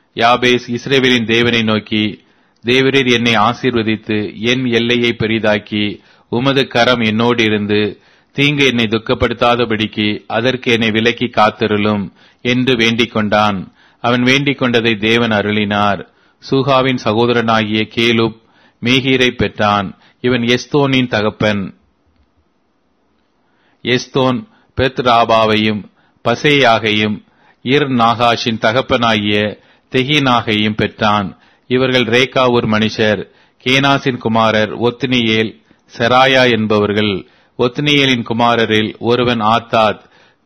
யாபேஸ் இஸ்ரேவேலின் தேவனை நோக்கி தேவரீர் என்னை ஆசீர்வதித்து என் எல்லையை பெரிதாக்கி உமது கரம் என்னோடு இருந்து தீங்கு என்னை துக்கப்படுத்தாதபடிக்கு அதற்கு என்னை விலக்கி காத்திருளும் என்று வேண்டிக் கொண்டான் அவன் வேண்டிக் கொண்டதை தேவன் அருளினார் சூகாவின் சகோதரனாகிய கேலுப் மேகீரை பெற்றான் இவன் எஸ்தோனின் தகப்பன் எஸ்தோன் பெத்ராபாவையும் பசேயாகையும் இர் நாகாஷின் தகப்பனாகிய தெஹினாகையும் பெற்றான் இவர்கள் ரேகாவூர் மனுஷர் கேனாசின் குமாரர் ஒத்னியேல் செராயா என்பவர்கள் ஒத்னியேலின் குமாரரில் ஒருவன் ஆத்தாத்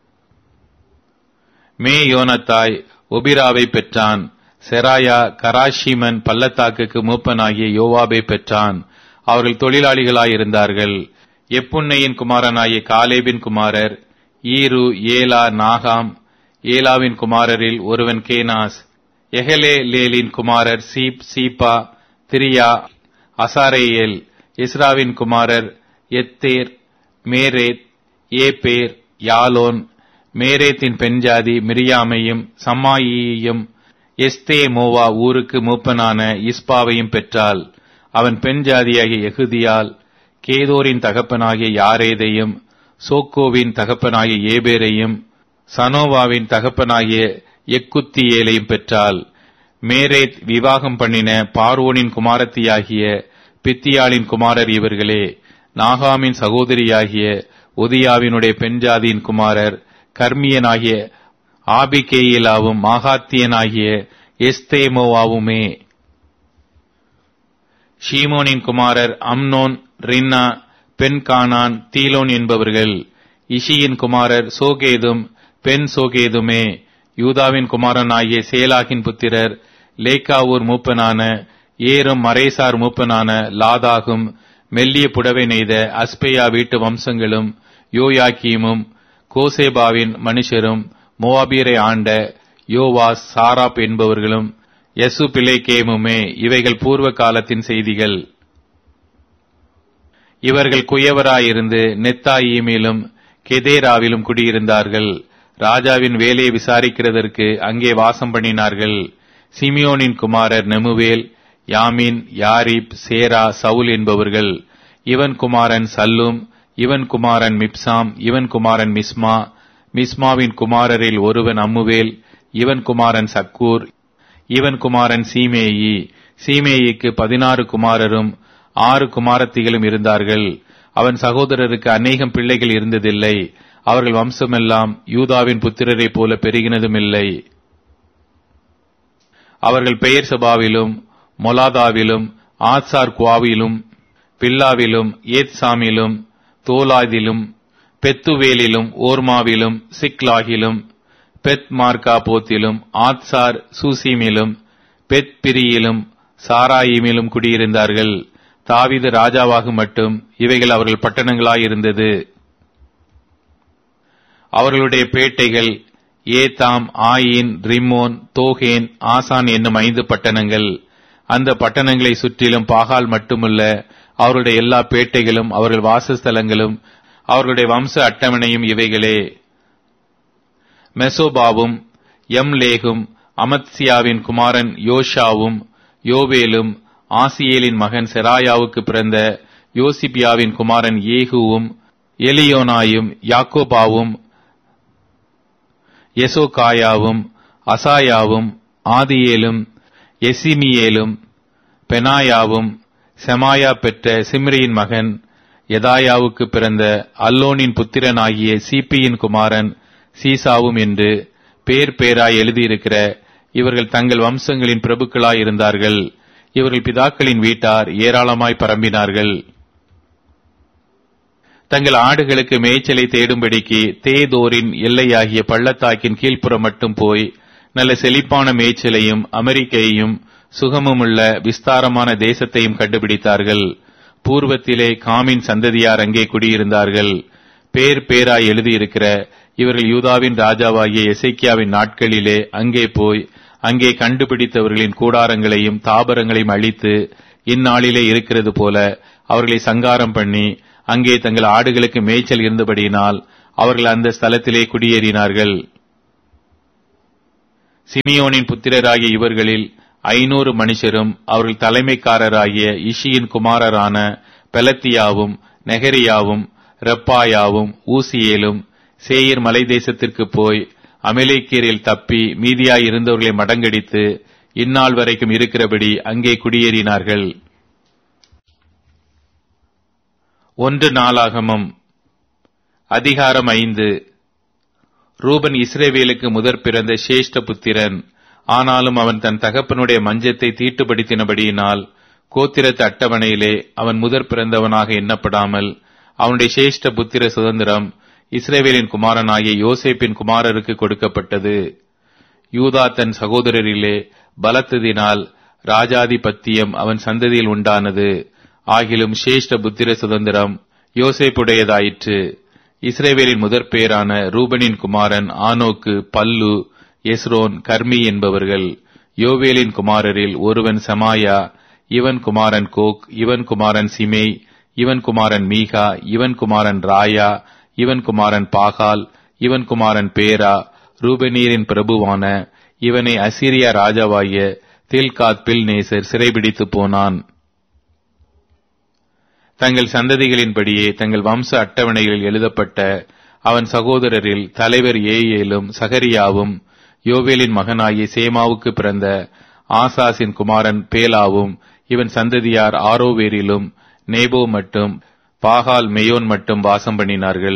மே யோனத்தாய் ஒபிராவை பெற்றான் செராயா கராஷிமன் பள்ளத்தாக்குக்கு மூப்பனாகிய யோவாபை பெற்றான் அவர்கள் தொழிலாளிகளாயிருந்தார்கள் எப்புன்னையின் குமாரனாகிய காலேபின் குமாரர் ஈரு ஏலா நாகாம் ஏலாவின் குமாரரில் ஒருவன் கேனாஸ் எஹலே லேலின் குமாரர் சீப் சீபா திரியா அசாரேயேல் இஸ்ராவின் குமாரர் எத்தேர் மேரேத் ஏபேர் யாலோன் மேரேத்தின் பெண்ஜாதி மிரியாமையும் சம்மாயியையும் எஸ்தே மோவா ஊருக்கு மூப்பனான இஸ்பாவையும் பெற்றாள் அவன் பெண் ஜாதியாகிய எகுதியால் கேதோரின் தகப்பனாகிய யாரேதையும் சோக்கோவின் தகப்பனாகிய ஏபேரையும் சனோவாவின் தகப்பனாகிய எக்குத்தியேலையும் பெற்றாள் மேரேத் விவாகம் பண்ணின பார்வோனின் குமாரத்தியாகிய பித்தியாளின் குமாரர் இவர்களே நாகாமின் சகோதரியாகிய ஒதியாவினுடைய பெண்ஜாதியின் குமாரர் கர்மியனாகிய ஆபிகேயிலாவும் மாகாத்தியனாகிய எஸ்தேமோவாவுமே ஷீமோனின் குமாரர் அம்னோன் ரின்னா பெண்கானான் தீலோன் என்பவர்கள் இஷியின் குமாரர் சோகேதும் பெண் சோகேதுமே யூதாவின் குமாரனாகிய சேலாகின் புத்திரர் லேக்காவூர் மூப்பனான ஏரும் மரேசார் மூப்பனான லாதாகும் மெல்லிய புடவை நெய்த அஸ்பேயா வீட்டு வம்சங்களும் யோயாக்கீமும் கோசேபாவின் மனுஷரும் மோவாபியரை ஆண்ட யோவாஸ் சாராப் என்பவர்களும் யசு பிலேகேமுமே இவைகள் பூர்வ காலத்தின் செய்திகள் இவர்கள் குயவராயிருந்து நெத்தாயிமிலும் கெதேராவிலும் குடியிருந்தார்கள் ராஜாவின் வேலையை விசாரிக்கிறதற்கு அங்கே வாசம் பண்ணினார்கள் சிமியோனின் குமாரர் நெமுவேல் யாமின் யாரிப் சேரா சவுல் என்பவர்கள் இவன் குமாரன் சல்லும் இவன் குமாரன் மிப்சாம் இவன் குமாரன் மிஸ்மா மிஸ்மாவின் குமாரரில் ஒருவன் அம்முவேல் இவன் குமாரன் சக்கூர் இவன் குமாரன் சீமேயி சீமேயிக்கு பதினாறு குமாரரும் ஆறு குமாரத்திகளும் இருந்தார்கள் அவன் சகோதரருக்கு அநேகம் பிள்ளைகள் இருந்ததில்லை அவர்கள் வம்சமெல்லாம் யூதாவின் புத்திரரைப் போல பெருகினதும் இல்லை அவர்கள் பெயர் சபாவிலும் மொலாதாவிலும் ஆத்சார் குவாவிலும் பில்லாவிலும் ஏத்சாமிலும் தோலாதிலும் பெத்துவேலிலும் ஓர்மாவிலும் சிக்லாகிலும் பெத் மார்க்கா போத்திலும் ஆத்சார் சூசிமிலும் பெத் பிரியிலும் சாராயிமிலும் குடியிருந்தார்கள் தாவிது ராஜாவாக மட்டும் இவைகள் அவர்கள் பட்டணங்களாயிருந்தது அவர்களுடைய பேட்டைகள் ஏதாம் ஆயின் ரிம்மோன் தோகேன் ஆசான் என்னும் ஐந்து பட்டணங்கள் அந்த பட்டணங்களை சுற்றிலும் பாகால் மட்டுமல்ல அவருடைய எல்லா பேட்டைகளும் அவர்கள் வாசஸ்தலங்களும் அவர்களுடைய வம்ச அட்டவணையும் இவைகளே மெசோபாவும் எம்லேகும் அமத்சியாவின் குமாரன் யோஷாவும் யோவேலும் ஆசியேலின் மகன் செராயாவுக்கு பிறந்த யோசிபியாவின் குமாரன் ஏகுவும் எலியோனாயும் யாக்கோபாவும் எசோகாயாவும் அசாயாவும் ஆதியேலும் எசிமியேலும் பெனாயாவும் செமாயா பெற்ற சிம்ரியின் மகன் எதாயாவுக்கு பிறந்த அல்லோனின் புத்திரனாகிய சிபியின் குமாரன் சீசாவும் என்று பேர் பேராய் எழுதியிருக்கிற இவர்கள் தங்கள் வம்சங்களின் பிரபுக்களாய் இருந்தார்கள் இவர்கள் பிதாக்களின் வீட்டார் ஏராளமாய் பரம்பினார்கள் தங்கள் ஆடுகளுக்கு மேய்ச்சலை தேடும்படிக்கு தேதோரின் எல்லையாகிய பள்ளத்தாக்கின் கீழ்ப்புறம் மட்டும் போய் நல்ல செழிப்பான மேய்ச்சலையும் அமெரிக்கையும் சுகமுமுள்ள விஸ்தாரமான தேசத்தையும் கண்டுபிடித்தார்கள் பூர்வத்திலே காமின் சந்ததியார் அங்கே குடியிருந்தார்கள் பேர் பேராய் எழுதியிருக்கிற இவர்கள் யூதாவின் ராஜாவாகிய எசைக்கியாவின் நாட்களிலே அங்கே போய் அங்கே கண்டுபிடித்தவர்களின் கூடாரங்களையும் தாபரங்களையும் அழித்து இந்நாளிலே இருக்கிறது போல அவர்களை சங்காரம் பண்ணி அங்கே தங்கள் ஆடுகளுக்கு மேய்ச்சல் இருந்தபடியினால் அவர்கள் அந்த ஸ்தலத்திலே குடியேறினார்கள் சிமியோனின் புத்திரராகிய இவர்களில் ஐநூறு மனுஷரும் அவர்கள் தலைமைக்காரராகிய இஷியின் குமாரரான பெலத்தியாவும் நெகரியாவும் ரெப்பாயாவும் ஊசியேலும் சேயீர் மலை தேசத்திற்கு போய் அமலேக்கியரில் தப்பி மீதியாய் இருந்தவர்களை மடங்கடித்து இந்நாள் வரைக்கும் இருக்கிறபடி அங்கே குடியேறினார்கள் ஒன்று நாளாகமம் அதிகாரம் ஐந்து ரூபன் இஸ்ரேவேலுக்கு முதற் பிறந்த சேஷ்ட புத்திரன் ஆனாலும் அவன் தன் தகப்பனுடைய மஞ்சத்தை தீட்டுப்படுத்தினபடியினால் கோத்திரத்து அட்டவணையிலே அவன் முதற் பிறந்தவனாக எண்ணப்படாமல் அவனுடைய சேஷ்ட புத்திர சுதந்திரம் இஸ்ரேவேலின் குமாரனாகிய யோசேப்பின் குமாரருக்கு கொடுக்கப்பட்டது யூதா தன் சகோதரரிலே பலத்ததினால் ராஜாதிபத்தியம் அவன் சந்ததியில் உண்டானது ஆகிலும் சேஷ்ட புத்திர சுதந்திரம் யோசேப்புடையதாயிற்று இஸ்ரேவேலின் முதற் பேரான ரூபனின் குமாரன் ஆனோக்கு பல்லு எஸ்ரோன் கர்மி என்பவர்கள் யோவேலின் குமாரரில் ஒருவன் சமாயா இவன் குமாரன் கோக் இவன் குமாரன் சிமே இவன் குமாரன் மீகா இவன் குமாரன் ராயா இவன் குமாரன் பாகால் இவன் குமாரன் பேரா ரூபனீரின் பிரபுவான இவனை அசிரியா ராஜாவாகிய தில்காத் பில் நேசர் சிறைபிடித்து போனான் தங்கள் சந்ததிகளின்படியே தங்கள் வம்ச அட்டவணைகளில் எழுதப்பட்ட அவன் சகோதரரில் தலைவர் ஏஏலும் சகரியாவும் யோவேலின் மகனாகிய சேமாவுக்கு பிறந்த ஆசாசின் குமாரன் பேலாவும் இவன் சந்ததியார் ஆரோவேரிலும் நேபோ மட்டும் பாகால் மெயோன் மட்டும் வாசம் பண்ணினார்கள்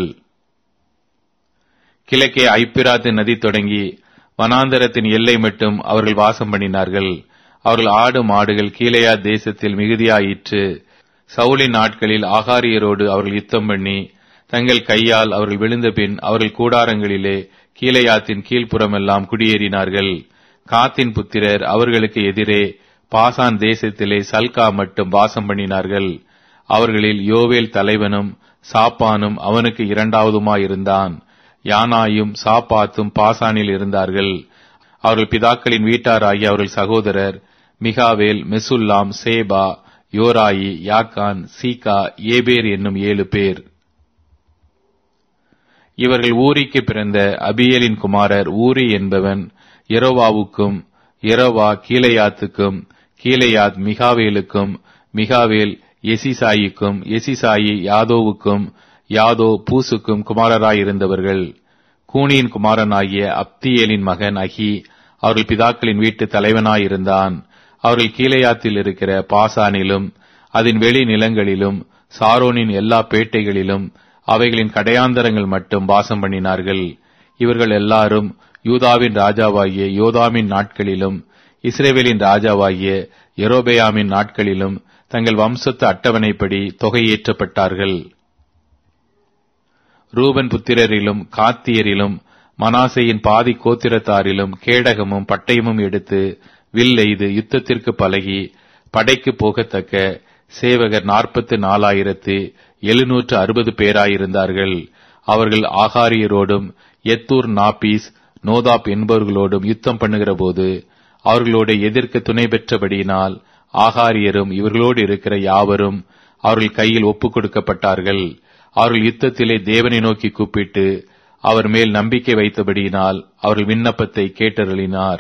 கிழக்கே ஐப்பிராத்து நதி தொடங்கி வனாந்தரத்தின் எல்லை மட்டும் அவர்கள் வாசம் பண்ணினார்கள் அவர்கள் ஆடு மாடுகள் கீழையா தேசத்தில் மிகுதியாயிற்று சவுலின் நாட்களில் ஆகாரியரோடு அவர்கள் யுத்தம் பண்ணி தங்கள் கையால் அவர்கள் விழுந்த பின் அவர்கள் கூடாரங்களிலே கீழையாத்தின் கீழ்ப்புறமெல்லாம் குடியேறினார்கள் காத்தின் புத்திரர் அவர்களுக்கு எதிரே பாசான் தேசத்திலே சல்கா மட்டும் வாசம் பண்ணினார்கள் அவர்களில் யோவேல் தலைவனும் சாப்பானும் அவனுக்கு இரண்டாவதுமாயிருந்தான் யானாயும் சாப்பாத்தும் பாசானில் இருந்தார்கள் அவர்கள் பிதாக்களின் வீட்டாராகி அவர்கள் சகோதரர் மிகாவேல் மெசுல்லாம் சேபா யோராயி யாக்கான் சீகா ஏபேர் என்னும் ஏழு பேர் இவர்கள் ஊரிக்கு பிறந்த அபியலின் குமாரர் ஊரி என்பவன் எரோவாவுக்கும் எரோவா கீழையாத்துக்கும் கீழையாத் மிகாவேலுக்கும் மிகாவேல் எசிசாயிக்கும் எசிசாயி யாதோவுக்கும் யாதோ பூசுக்கும் குமாரராயிருந்தவர்கள் கூனியின் குமாரனாகிய அப்தியேலின் மகன் அகி அவர்கள் பிதாக்களின் வீட்டு தலைவனாயிருந்தான் அவர்கள் கீழையாத்தில் இருக்கிற பாசானிலும் அதன் வெளி நிலங்களிலும் சாரோனின் எல்லா பேட்டைகளிலும் அவைகளின் கடையாந்தரங்கள் மட்டும் வாசம் பண்ணினார்கள் இவர்கள் எல்லாரும் யூதாவின் ராஜாவாகிய யோதாமின் நாட்களிலும் இஸ்ரேவேலின் ராஜாவாகிய எரோபேயாமின் நாட்களிலும் தங்கள் வம்சத்து அட்டவணைப்படி தொகையேற்றப்பட்டார்கள் ரூபன் புத்திரரிலும் காத்தியரிலும் மனாசையின் பாதி கோத்திரத்தாரிலும் கேடகமும் பட்டயமும் எடுத்து வில் எய்து யுத்தத்திற்கு பழகி படைக்கு போகத்தக்க சேவகர் நாற்பத்து நாலாயிரத்து எழுநூற்று அறுபது பேராயிருந்தார்கள் அவர்கள் ஆகாரியரோடும் எத்தூர் நாபீஸ் நோதாப் என்பவர்களோடும் யுத்தம் பண்ணுகிற போது அவர்களோட எதிர்க்க துணை பெற்றபடியினால் ஆகாரியரும் இவர்களோடு இருக்கிற யாவரும் அவர்கள் கையில் ஒப்புக் கொடுக்கப்பட்டார்கள் அவர்கள் யுத்தத்திலே தேவனை நோக்கி கூப்பிட்டு அவர் மேல் நம்பிக்கை வைத்தபடியினால் அவர்கள் விண்ணப்பத்தை கேட்டருளினார்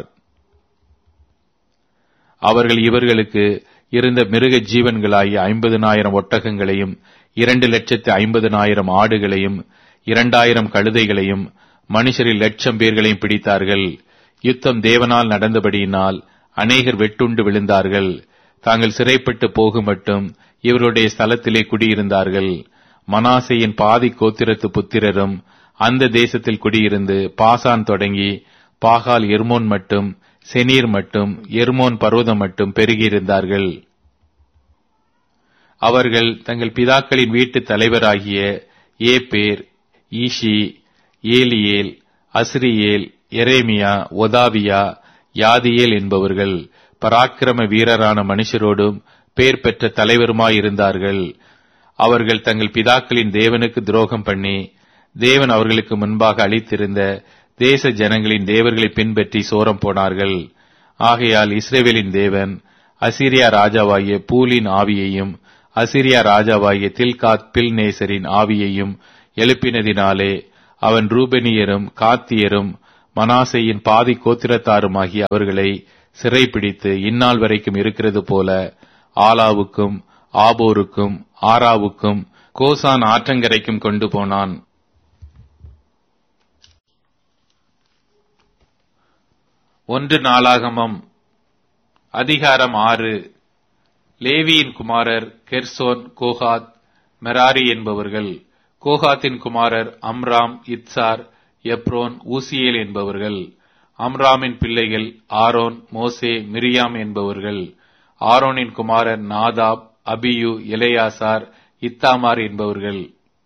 அவர்கள் இவர்களுக்கு இருந்த மிருக ஜீவன்களாகிய ஐம்பதனாயிரம் ஒட்டகங்களையும் இரண்டு லட்சத்து ஐம்பதனாயிரம் ஆடுகளையும் இரண்டாயிரம் கழுதைகளையும் மனுஷரில் லட்சம் பேர்களையும் பிடித்தார்கள் யுத்தம் தேவனால் நடந்தபடியினால் அநேகர் வெட்டுண்டு விழுந்தார்கள் தாங்கள் சிறைப்பட்டு போகும் மட்டும் இவருடைய ஸ்தலத்திலே குடியிருந்தார்கள் மனாசையின் பாதி கோத்திரத்து புத்திரரும் அந்த தேசத்தில் குடியிருந்து பாசான் தொடங்கி பாகால் எர்மோன் மட்டும் செனீர் மட்டும் எர்மோன் பர்வதம் மட்டும் பெருகியிருந்தார்கள் அவர்கள் தங்கள் பிதாக்களின் வீட்டு தலைவராகிய ஏபேர் ஈஷி ஏலியேல் அஸ்ரியேல் எரேமியா ஒதாவியா யாதியேல் என்பவர்கள் பராக்கிரம வீரரான மனுஷரோடும் பேர் பெற்ற தலைவருமாயிருந்தார்கள் அவர்கள் தங்கள் பிதாக்களின் தேவனுக்கு துரோகம் பண்ணி தேவன் அவர்களுக்கு முன்பாக அளித்திருந்த தேச ஜனங்களின் தேவர்களை பின்பற்றி சோரம் போனார்கள் ஆகையால் இஸ்ரேவேலின் தேவன் அசிரியா ராஜாவாகிய பூலின் ஆவியையும் அசிரியா ராஜாவாகிய தில்காத் பில்நேசரின் ஆவியையும் எழுப்பினதினாலே அவன் ரூபெனியரும் காத்தியரும் மனாசையின் பாதி கோத்திரத்தாருமாகி அவர்களை சிறைப்பிடித்து இந்நாள் வரைக்கும் இருக்கிறது போல ஆலாவுக்கும் ஆபோருக்கும் ஆராவுக்கும் கோசான் ஆற்றங்கரைக்கும் கொண்டு போனான் ஒன்று நாளாகமம் அதிகாரம் ஆறு லேவியின் குமாரர் கெர்சோன் கோகாத் மெராரி என்பவர்கள் கோகாத்தின் குமாரர் அம்ராம் இத்சார் எப்ரோன் ஊசியேல் என்பவர்கள் அம்ராமின் பிள்ளைகள் ஆரோன் மோசே மிரியாம் என்பவர்கள் ஆரோனின் குமாரர் நாதாப் அபியு இளையாசார் இத்தாமார் என்பவர்கள்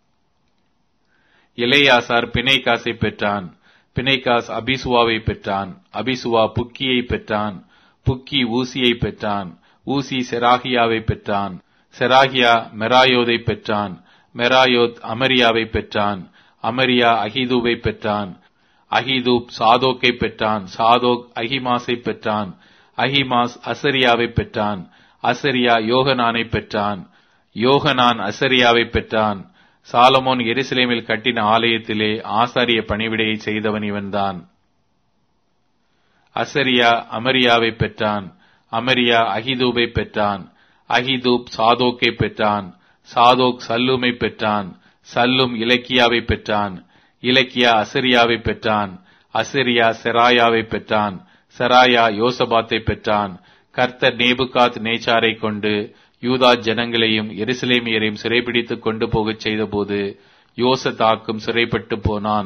இளையாசார் பிணைக்காசை பெற்றான் பிணைக்காஸ் அபிசுவாவை பெற்றான் அபிசுவா புக்கியை பெற்றான் புக்கி ஊசியை பெற்றான் ஊசி செராகியாவை பெற்றான் செராகியா மெராயோதை பெற்றான் மெராயோத் அமரியாவை பெற்றான் அமரியா அகிதூவை பெற்றான் அகிதூப் சாதோக்கை பெற்றான் சாதோக் அகிமாஸை பெற்றான் அகிமாஸ் அசரியாவை பெற்றான் அசரியா யோகனானை பெற்றான் யோகனான் அசரியாவை பெற்றான் சாலமோன் எருசலேமில் கட்டின ஆலயத்திலே ஆசாரிய பணிவிடையை செய்தவன் இவன்தான் அசரியா அமரியாவை பெற்றான் அமரியா அகிதூபை பெற்றான் அகிதூப் சாதோக்கை பெற்றான் சாதோக் சல்லூமை பெற்றான் சல்லும் இலக்கியாவை பெற்றான் இலக்கியா அசரியாவை பெற்றான் அசரியா செராயாவை பெற்றான் செராயா யோசபாத்தை பெற்றான் கர்த்தர் நேபுகாத் நேச்சாரை கொண்டு யூதா ஜனங்களையும் எருசலேமியரையும் சிறைபிடித்துக் கொண்டு போகச் செய்தபோது யோசதாக்கும் சிறைப்பட்டு போனான்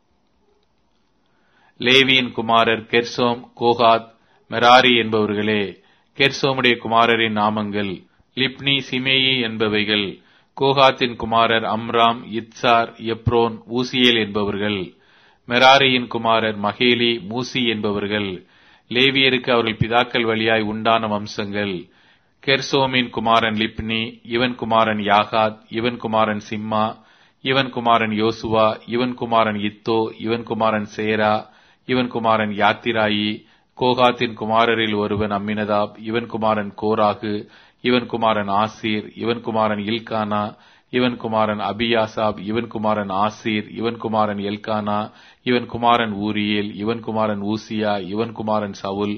லேவியின் குமாரர் கெர்சோம் கோகாத் மெராரி என்பவர்களே கெர்சோமுடைய குமாரரின் நாமங்கள் லிப்னி சிமேயி என்பவைகள் கோகாத்தின் குமாரர் அம்ராம் இத்சார் எப்ரோன் ஊசியேல் என்பவர்கள் மெராரியின் குமாரர் மகேலி மூசி என்பவர்கள் லேவியருக்கு அவர்கள் பிதாக்கள் வழியாய் உண்டான வம்சங்கள் கெர்சோமின் குமாரன் லிப்னி இவன் குமாரன் யாகாத் இவன் குமாரன் சிம்மா இவன் குமாரன் யோசுவா இவன் குமாரன் இத்தோ இவன் குமாரன் சேரா இவன் குமாரன் யாத்திராயி கோகாத்தின் குமாரரில் ஒருவன் அம்மினதாப் இவன் குமாரன் கோராகு இவன் குமாரன் ஆசீர் இவன் குமாரன் இல்கானா இவன் குமாரன் அபியாசாப் இவன் குமாரன் ஆசீர் இவன் குமாரன் எல்கானா இவன் குமாரன் ஊரியேல் இவன் குமாரன் ஊசியா இவன் குமாரன் சவுல்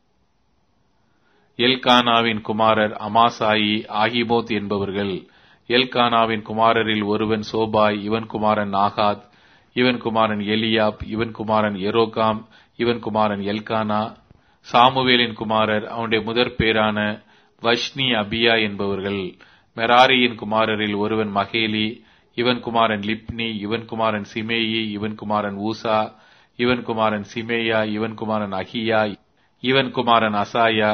எல்கானாவின் குமாரர் அமாசாயி ஆகிமோத் என்பவர்கள் எல்கானாவின் குமாரரில் ஒருவன் சோபாய் இவன் குமாரன் நாகாத் இவன் குமாரன் எலியாப் இவன் குமாரன் எரோகாம் இவன் குமாரன் எல்கானா சாமுவேலின் குமாரர் அவனுடைய முதற் பேரான வஷ்னி அபியா என்பவர்கள் மெராரியின் குமாரரில் ஒருவன் மகேலி இவன் குமாரன் லிப்னி இவன் குமாரன் சிமேயி இவன் குமாரன் ஊசா இவன் குமாரன் சிமேயா இவன் குமாரன் அகியா இவன் குமாரன் அசாயா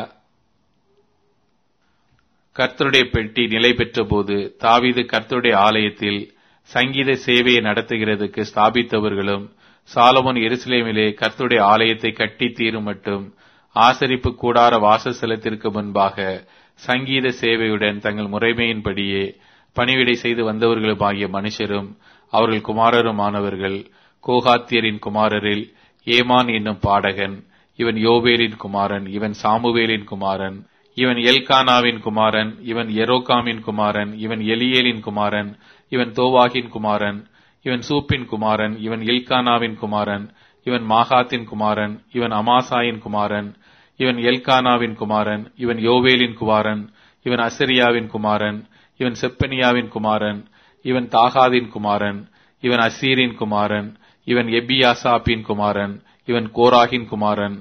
கர்த்தருடைய பெட்டி நிலை பெற்ற போது தாவீது கர்த்தருடைய ஆலயத்தில் சங்கீத சேவையை நடத்துகிறதுக்கு ஸ்தாபித்தவர்களும் சாலமோன் எருசலேமிலே கர்த்தருடைய ஆலயத்தை கட்டி தீரும் மட்டும் ஆசரிப்பு கூடார வாசஸ்தலத்திற்கு முன்பாக சங்கீத சேவையுடன் தங்கள் முறைமையின்படியே பணிவிடை செய்து வந்தவர்களுமாகிய மனுஷரும் அவர்கள் குமாரருமானவர்கள் கோகாத்தியரின் குமாரரில் ஏமான் என்னும் பாடகன் இவன் யோவேலின் குமாரன் இவன் சாமுவேலின் குமாரன் இவன் எல்கானாவின் குமாரன் இவன் எரோகாமின் குமாரன் இவன் எலியேலின் குமாரன் இவன் தோவாகின் குமாரன் இவன் சூப்பின் குமாரன் இவன் இல்கானாவின் குமாரன் இவன் மாகாத்தின் குமாரன் இவன் அமாசாயின் குமாரன் இவன் எல்கானாவின் குமாரன் இவன் யோவேலின் குமாரன் இவன் அசரியாவின் குமாரன் இவன் செப்பனியாவின் குமாரன் இவன் தாகாதின் குமாரன் இவன் அசீரின் குமாரன் இவன் எபியாசாப்பின் குமாரன் இவன் கோராகின் குமாரன்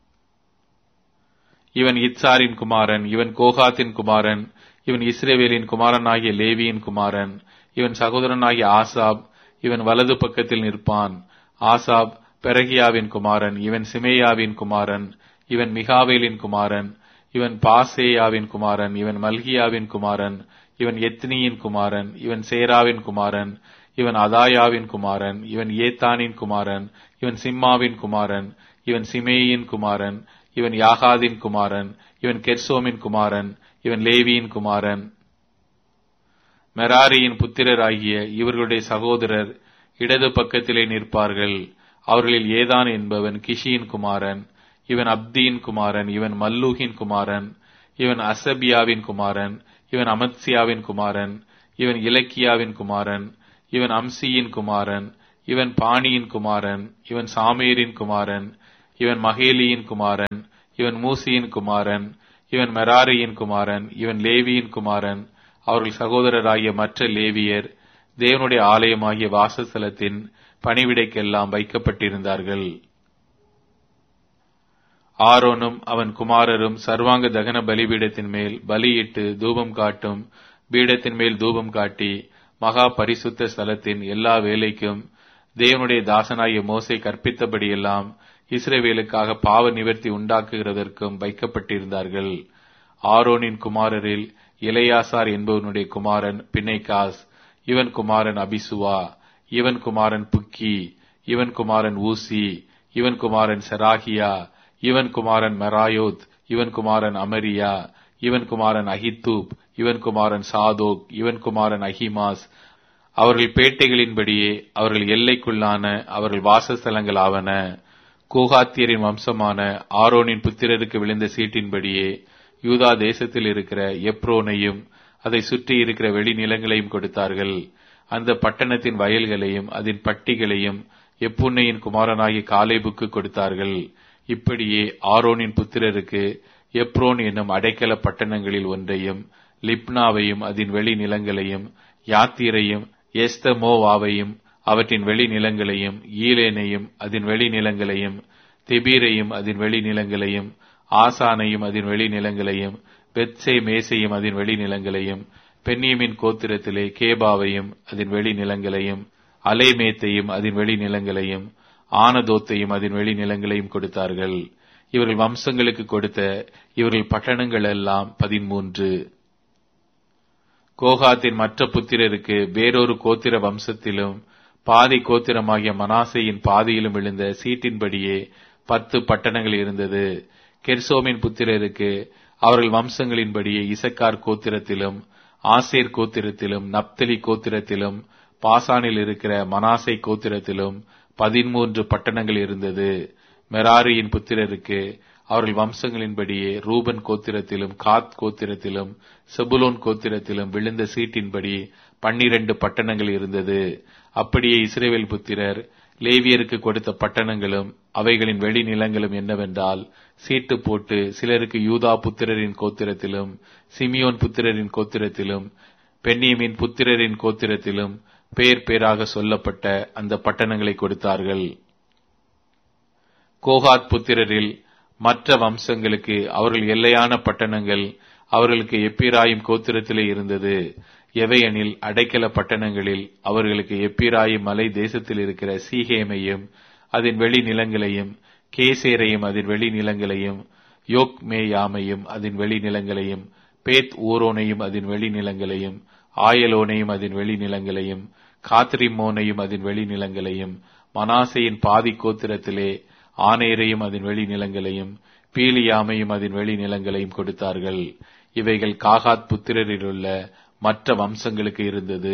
இவன் இத்சாரின் குமாரன் இவன் கோகாத்தின் குமாரன் இவன் இஸ்ரேவேலின் குமாரனாகிய லேவியின் குமாரன் இவன் சகோதரனாகிய ஆசாப் இவன் வலது பக்கத்தில் நிற்பான் ஆசாப் பெரகியாவின் குமாரன் இவன் சிமேயாவின் குமாரன் இவன் மிகாவேலின் குமாரன் இவன் பாசேயாவின் குமாரன் இவன் மல்கியாவின் குமாரன் இவன் எத்னியின் குமாரன் இவன் சேராவின் குமாரன் இவன் அதாயாவின் குமாரன் இவன் ஏத்தானின் குமாரன் இவன் சிம்மாவின் குமாரன் இவன் சிமேயின் குமாரன் இவன் யாகாதின் குமாரன் இவன் கெர்சோமின் குமாரன் இவன் லேவியின் குமாரன் மெராரியின் புத்திரராகிய இவர்களுடைய சகோதரர் இடது பக்கத்திலே நிற்பார்கள் அவர்களில் ஏதான் என்பவன் கிஷியின் குமாரன் இவன் அப்தியின் குமாரன் இவன் மல்லூகின் குமாரன் இவன் அசபியாவின் குமாரன் இவன் அமத்சியாவின் குமாரன் இவன் இலக்கியாவின் குமாரன் இவன் அம்சியின் குமாரன் இவன் பாணியின் குமாரன் இவன் சாமேரின் குமாரன் இவன் மகேலியின் குமாரன் இவன் மூசியின் குமாரன் இவன் மெராரியின் குமாரன் இவன் லேவியின் குமாரன் அவர்கள் சகோதரராகிய மற்ற லேவியர் தேவனுடைய ஆலயமாகிய வாசஸ்தலத்தின் பணிவிடைக்கெல்லாம் வைக்கப்பட்டிருந்தார்கள் ஆரோனும் அவன் குமாரரும் சர்வாங்க தகன பலிபீடத்தின் மேல் பலியிட்டு தூபம் காட்டும் பீடத்தின் மேல் தூபம் காட்டி மகா பரிசுத்த ஸ்தலத்தின் எல்லா வேலைக்கும் தேவனுடைய தாசனாகிய மோசை கற்பித்தபடியெல்லாம் இஸ்ரேவேலுக்காக பாவ நிவர்த்தி உண்டாக்குகிறதற்கும் வைக்கப்பட்டிருந்தார்கள் ஆரோனின் குமாரரில் இளையாசார் என்பவனுடைய குமாரன் பிணைகாஸ் இவன் குமாரன் அபிசுவா இவன் குமாரன் புக்கி இவன் குமாரன் ஊசி இவன் குமாரன் செராகியா இவன் குமாரன் மெராயோத் இவன் குமாரன் அமரியா இவன் குமாரன் அஹித்தூப் இவன் குமாரன் சாதோக் இவன் குமாரன் அஹிமாஸ் அவர்கள் பேட்டைகளின்படியே அவர்கள் எல்லைக்குள்ளான அவர்கள் வாசஸ்தலங்கள் ஆவன கோகாத்தியரின் வம்சமான ஆரோனின் புத்திரருக்கு விழுந்த சீட்டின்படியே யூதா தேசத்தில் இருக்கிற எப்ரோனையும் அதை சுற்றி இருக்கிற வெளிநிலங்களையும் கொடுத்தார்கள் அந்த பட்டணத்தின் வயல்களையும் அதன் பட்டிகளையும் எப்புன்னையின் குமாரனாகிய காலேபுக்கு கொடுத்தார்கள் இப்படியே ஆரோனின் புத்திரருக்கு எப்ரோன் என்னும் அடைக்கல பட்டணங்களில் ஒன்றையும் லிப்னாவையும் அதன் வெளி நிலங்களையும் யாத்திரையும் எஸ்தமோவாவையும் அவற்றின் வெளி நிலங்களையும் ஈலேனையும் அதன் வெளி நிலங்களையும் திபீரையும் அதன் வெளி நிலங்களையும் ஆசானையும் அதன் வெளி நிலங்களையும் பெத்சே மேசையும் அதன் வெளி நிலங்களையும் பென்னியமின் கோத்திரத்திலே கேபாவையும் அதன் வெளி நிலங்களையும் அலைமேத்தையும் அதன் வெளி நிலங்களையும் ஆனதோத்தையும் அதன் வெளி நிலங்களையும் கொடுத்தார்கள் இவர்கள் வம்சங்களுக்கு கொடுத்த இவர்கள் பட்டணங்கள் எல்லாம் பதிமூன்று கோகாத்தின் மற்ற புத்திரருக்கு வேறொரு கோத்திர வம்சத்திலும் பாதி கோத்திரமாகிய மனாசையின் பாதியிலும் விழுந்த சீட்டின்படியே பத்து பட்டணங்கள் இருந்தது கெர்சோமின் புத்திரருக்கு அவர்கள் வம்சங்களின்படியே இசக்கார் கோத்திரத்திலும் ஆசேர் கோத்திரத்திலும் நப்தலி கோத்திரத்திலும் பாசானில் இருக்கிற மனாசை கோத்திரத்திலும் பதிமூன்று பட்டணங்கள் இருந்தது மெராரியின் புத்திரருக்கு அவர்கள் வம்சங்களின்படியே ரூபன் கோத்திரத்திலும் காத் கோத்திரத்திலும் செபுலோன் கோத்திரத்திலும் விழுந்த சீட்டின்படி பன்னிரண்டு பட்டணங்கள் இருந்தது அப்படியே இஸ்ரேவேல் புத்திரர் லேவியருக்கு கொடுத்த பட்டணங்களும் அவைகளின் வெளி நிலங்களும் என்னவென்றால் சீட்டு போட்டு சிலருக்கு யூதா புத்திரரின் கோத்திரத்திலும் சிமியோன் புத்திரரின் கோத்திரத்திலும் பென்னியமின் புத்திரரின் கோத்திரத்திலும் பேர் பேராக சொல்லப்பட்ட அந்த பட்டணங்களை கொடுத்தார்கள் கோகாத் புத்திரரில் மற்ற வம்சங்களுக்கு அவர்கள் எல்லையான பட்டணங்கள் அவர்களுக்கு எப்பிராயும் கோத்திரத்திலே இருந்தது எவையெனில் அடைக்கல பட்டணங்களில் அவர்களுக்கு எப்பிராயும் மலை தேசத்தில் இருக்கிற சீகேமையும் அதன் வெளி நிலங்களையும் கேசேரையும் அதன் வெளி நிலங்களையும் யோக் மேயாமையும் அதன் வெளி நிலங்களையும் பேத் ஊரோனையும் அதன் வெளி நிலங்களையும் ஆயலோனையும் அதன் வெளி நிலங்களையும் காத்ரிமோனையும் அதன் வெளி நிலங்களையும் மனாசையின் பாதி கோத்திரத்திலே ஆனேரையும் அதன் வெளி நிலங்களையும் பீலியாமையும் அதன் வெளி நிலங்களையும் கொடுத்தார்கள் இவைகள் காகாத் புத்திரரிலுள்ள மற்ற வம்சங்களுக்கு இருந்தது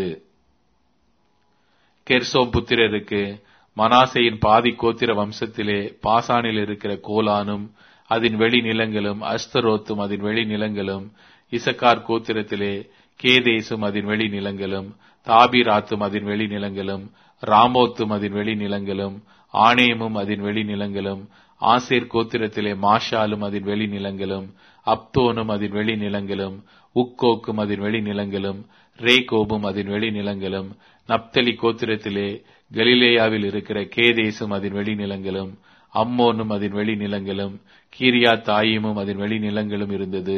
கெர்சோம் புத்திரருக்கு மனாசையின் பாதி கோத்திர வம்சத்திலே பாசானில் இருக்கிற கோலானும் அதன் வெளி நிலங்களும் அஸ்தரோத்தும் அதன் வெளி நிலங்களும் இசக்கார் கோத்திரத்திலே கேதேசும் அதன் வெளி நிலங்களும் தாபிராத்தும் அதன் வெளி நிலங்களும் ராமோத்தும் அதன் வெளி நிலங்களும் ஆணேமும் அதன் வெளி நிலங்களும் ஆசேர் கோத்திரத்திலே மாஷாலும் அதன் வெளி நிலங்களும் அப்தோனும் அதன் வெளி நிலங்களும் உக்கோக்கும் அதன் வெளி நிலங்களும் ரேகோபும் அதன் வெளி நிலங்களும் நப்தலி கோத்திரத்திலே கலிலேயாவில் இருக்கிற கேதேசும் அதன் வெளி நிலங்களும் அம்மோனும் அதன் வெளி நிலங்களும் கீரியா தாயிமும் அதன் வெளி நிலங்களும் இருந்தது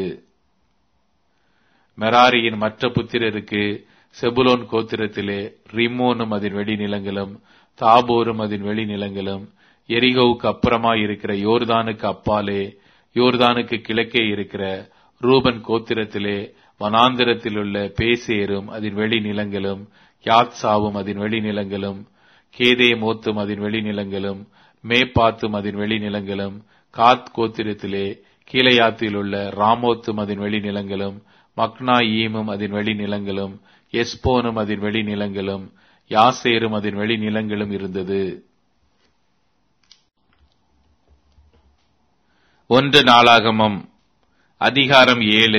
மெராரியின் மற்ற புத்திரருக்கு செபுலோன் கோத்திரத்திலே ரிம்மோனும் அதன் வெளி நிலங்களும் தாபோரும் அதன் வெளி நிலங்களும் எரிகோவுக்கு அப்புறமாய் இருக்கிற யோர்தானுக்கு அப்பாலே யோர்தானுக்கு கிழக்கே இருக்கிற ரூபன் கோத்திரத்திலே வனாந்திரத்திலுள்ள பேசேரும் அதன் வெளி நிலங்களும் யாத்சாவும் அதன் வெளி நிலங்களும் கேதே மோத்தும் அதன் வெளி நிலங்களும் மேப்பாத்தும் அதன் வெளி நிலங்களும் காத் கோத்திரத்திலே கீழையாத்தில் உள்ள ராமோத்தும் அதன் வெளி நிலங்களும் மக்னா ஈமும் அதன் வெளி நிலங்களும் எஸ்போனும் அதன் வெளி நிலங்களும் யாசேரும் அதன் வெளி நிலங்களும் இருந்தது ஒன்று நாளாகமம் அதிகாரம் ஏழு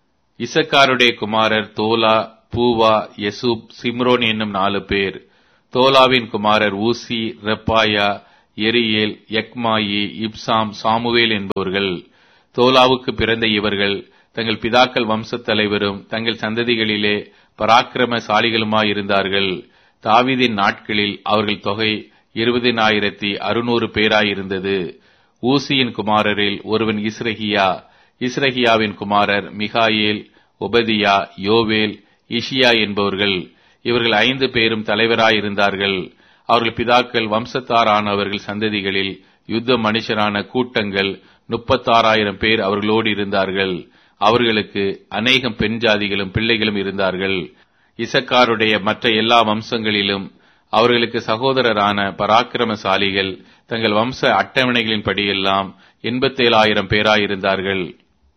இசக்காருடைய குமாரர் தோலா பூவா யசூப் சிம்ரோன் என்னும் நாலு பேர் தோலாவின் குமாரர் ஊசி ரெப்பாயா எரியேல் எக்மாயி இப்சாம் சாமுவேல் என்பவர்கள் தோலாவுக்கு பிறந்த இவர்கள் தங்கள் பிதாக்கள் வம்சத் தலைவரும் தங்கள் சந்ததிகளிலே பராக்கிரமசாலிகளுமாயிருந்தார்கள் தாவீதின் நாட்களில் அவர்கள் தொகை இருபதினாயிரத்தி அறுநூறு பேராயிருந்தது ஊசியின் குமாரரில் ஒருவன் இஸ்ரகியா இஸ்ரகியாவின் குமாரர் மிகாயேல் ஒபதியா யோவேல் இஷியா என்பவர்கள் இவர்கள் ஐந்து பேரும் தலைவராயிருந்தார்கள் அவர்கள் பிதாக்கள் வம்சத்தாரானவர்கள் சந்ததிகளில் யுத்த மனுஷரான கூட்டங்கள் முப்பத்தாறாயிரம் பேர் அவர்களோடு இருந்தார்கள் அவர்களுக்கு அநேகம் பெண் ஜாதிகளும் பிள்ளைகளும் இருந்தார்கள் இசக்காருடைய மற்ற எல்லா வம்சங்களிலும் அவர்களுக்கு சகோதரரான பராக்கிரமசாலிகள் தங்கள் வம்ச அட்டவணைகளின்படியெல்லாம் எண்பத்தேழாயிரம் பேராயிருந்தார்கள்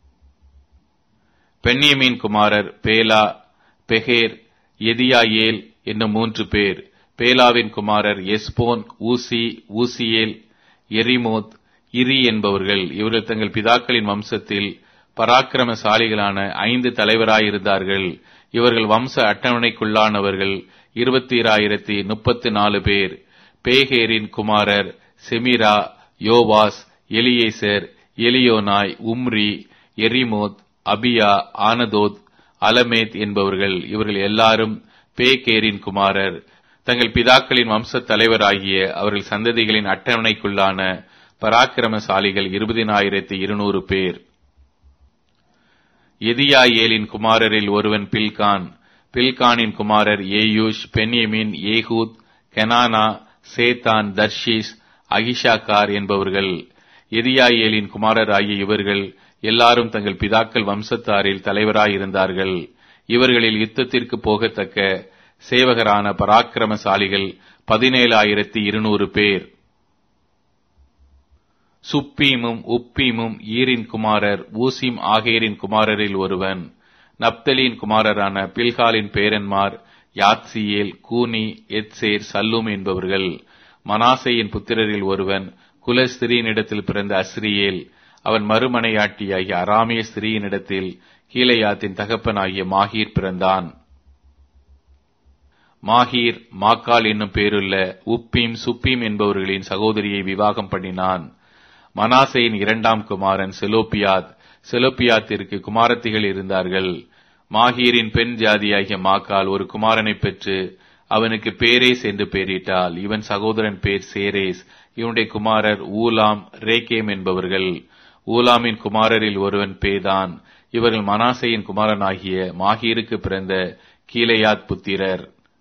பென்னியமீன் குமாரர் பேலா பெகேர் எதியாயேல் என்னும் மூன்று பேர் பேலாவின் குமாரர் எஸ்போன் ஊசி ஊசியேல் எரிமோத் இரி என்பவர்கள் இவர்கள் தங்கள் பிதாக்களின் வம்சத்தில் பராக்கிரமசாலிகளான ஐந்து தலைவராயிருந்தார்கள் இவர்கள் வம்ச அட்டவணைக்குள்ளானவர்கள் இருபத்தி ஆயிரத்தி முப்பத்தி நாலு பேர் பேகேரின் குமாரர் செமிரா யோவாஸ் எலியேசர் எலியோனாய் உம்ரி எரிமோத் அபியா ஆனதோத் அலமேத் என்பவர்கள் இவர்கள் எல்லாரும் பேகேரின் குமாரர் தங்கள் பிதாக்களின் வம்சத் தலைவராகிய அவர்கள் சந்ததிகளின் அட்டவணைக்குள்ளான பராக்கிரமசாலிகள் இருபதினாயிரத்தி இருநூறு பேர் எதியாயேலின் குமாரரில் ஒருவன் பில்கான் பில்கானின் குமாரர் ஏயூஷ் பென்யமின் ஏகூத் கெனானா சேத்தான் தர்ஷீஸ் அகிஷாக்கார் என்பவர்கள் எதியாயேலின் குமாரராகிய இவர்கள் எல்லாரும் தங்கள் பிதாக்கள் வம்சத்தாரில் தலைவராயிருந்தார்கள் இவர்களில் யுத்தத்திற்கு போகத்தக்க சேவகரான பராக்கிரமசாலிகள் பதினேழாயிரத்தி இருநூறு பேர் சுப்பீமும் உப்பீமும் ஈரின் குமாரர் ஊசிம் ஆகேரின் குமாரரில் ஒருவன் நப்தலியின் குமாரரான பில்காலின் பேரன்மார் யாத்சியேல் கூனி எத்சேர் சல்லும் என்பவர்கள் மனாசையின் புத்திரரில் ஒருவன் குல ஸ்திரீனிடத்தில் பிறந்த அஸ்ரியேல் அவன் மறுமனையாட்டியாகிய அராமிய ஸ்திரீயினிடத்தில் கீழையாத்தின் தகப்பனாகிய மாகீர் பிறந்தான் மாகீர் மாக்கால் என்னும் பேருள்ள உப்பீம் சுப்பீம் என்பவர்களின் சகோதரியை விவாகம் பண்ணினான் மனாசையின் இரண்டாம் குமாரன் செலோப்பியாத் செலோப்பியாத்திற்கு குமாரத்திகள் இருந்தார்கள் மாகீரின் பெண் ஜாதியாகிய மாக்கால் ஒரு குமாரனை பெற்று அவனுக்கு பேரேஸ் என்று பெயரிட்டால் இவன் சகோதரன் பேர் சேரேஸ் இவனுடைய குமாரர் ஊலாம் ரேகேம் என்பவர்கள் ஊலாமின் குமாரரில் ஒருவன் பேதான் இவர்கள் மனாசையின் குமாரனாகிய மாகீருக்கு பிறந்த கீழையாத் புத்திரர்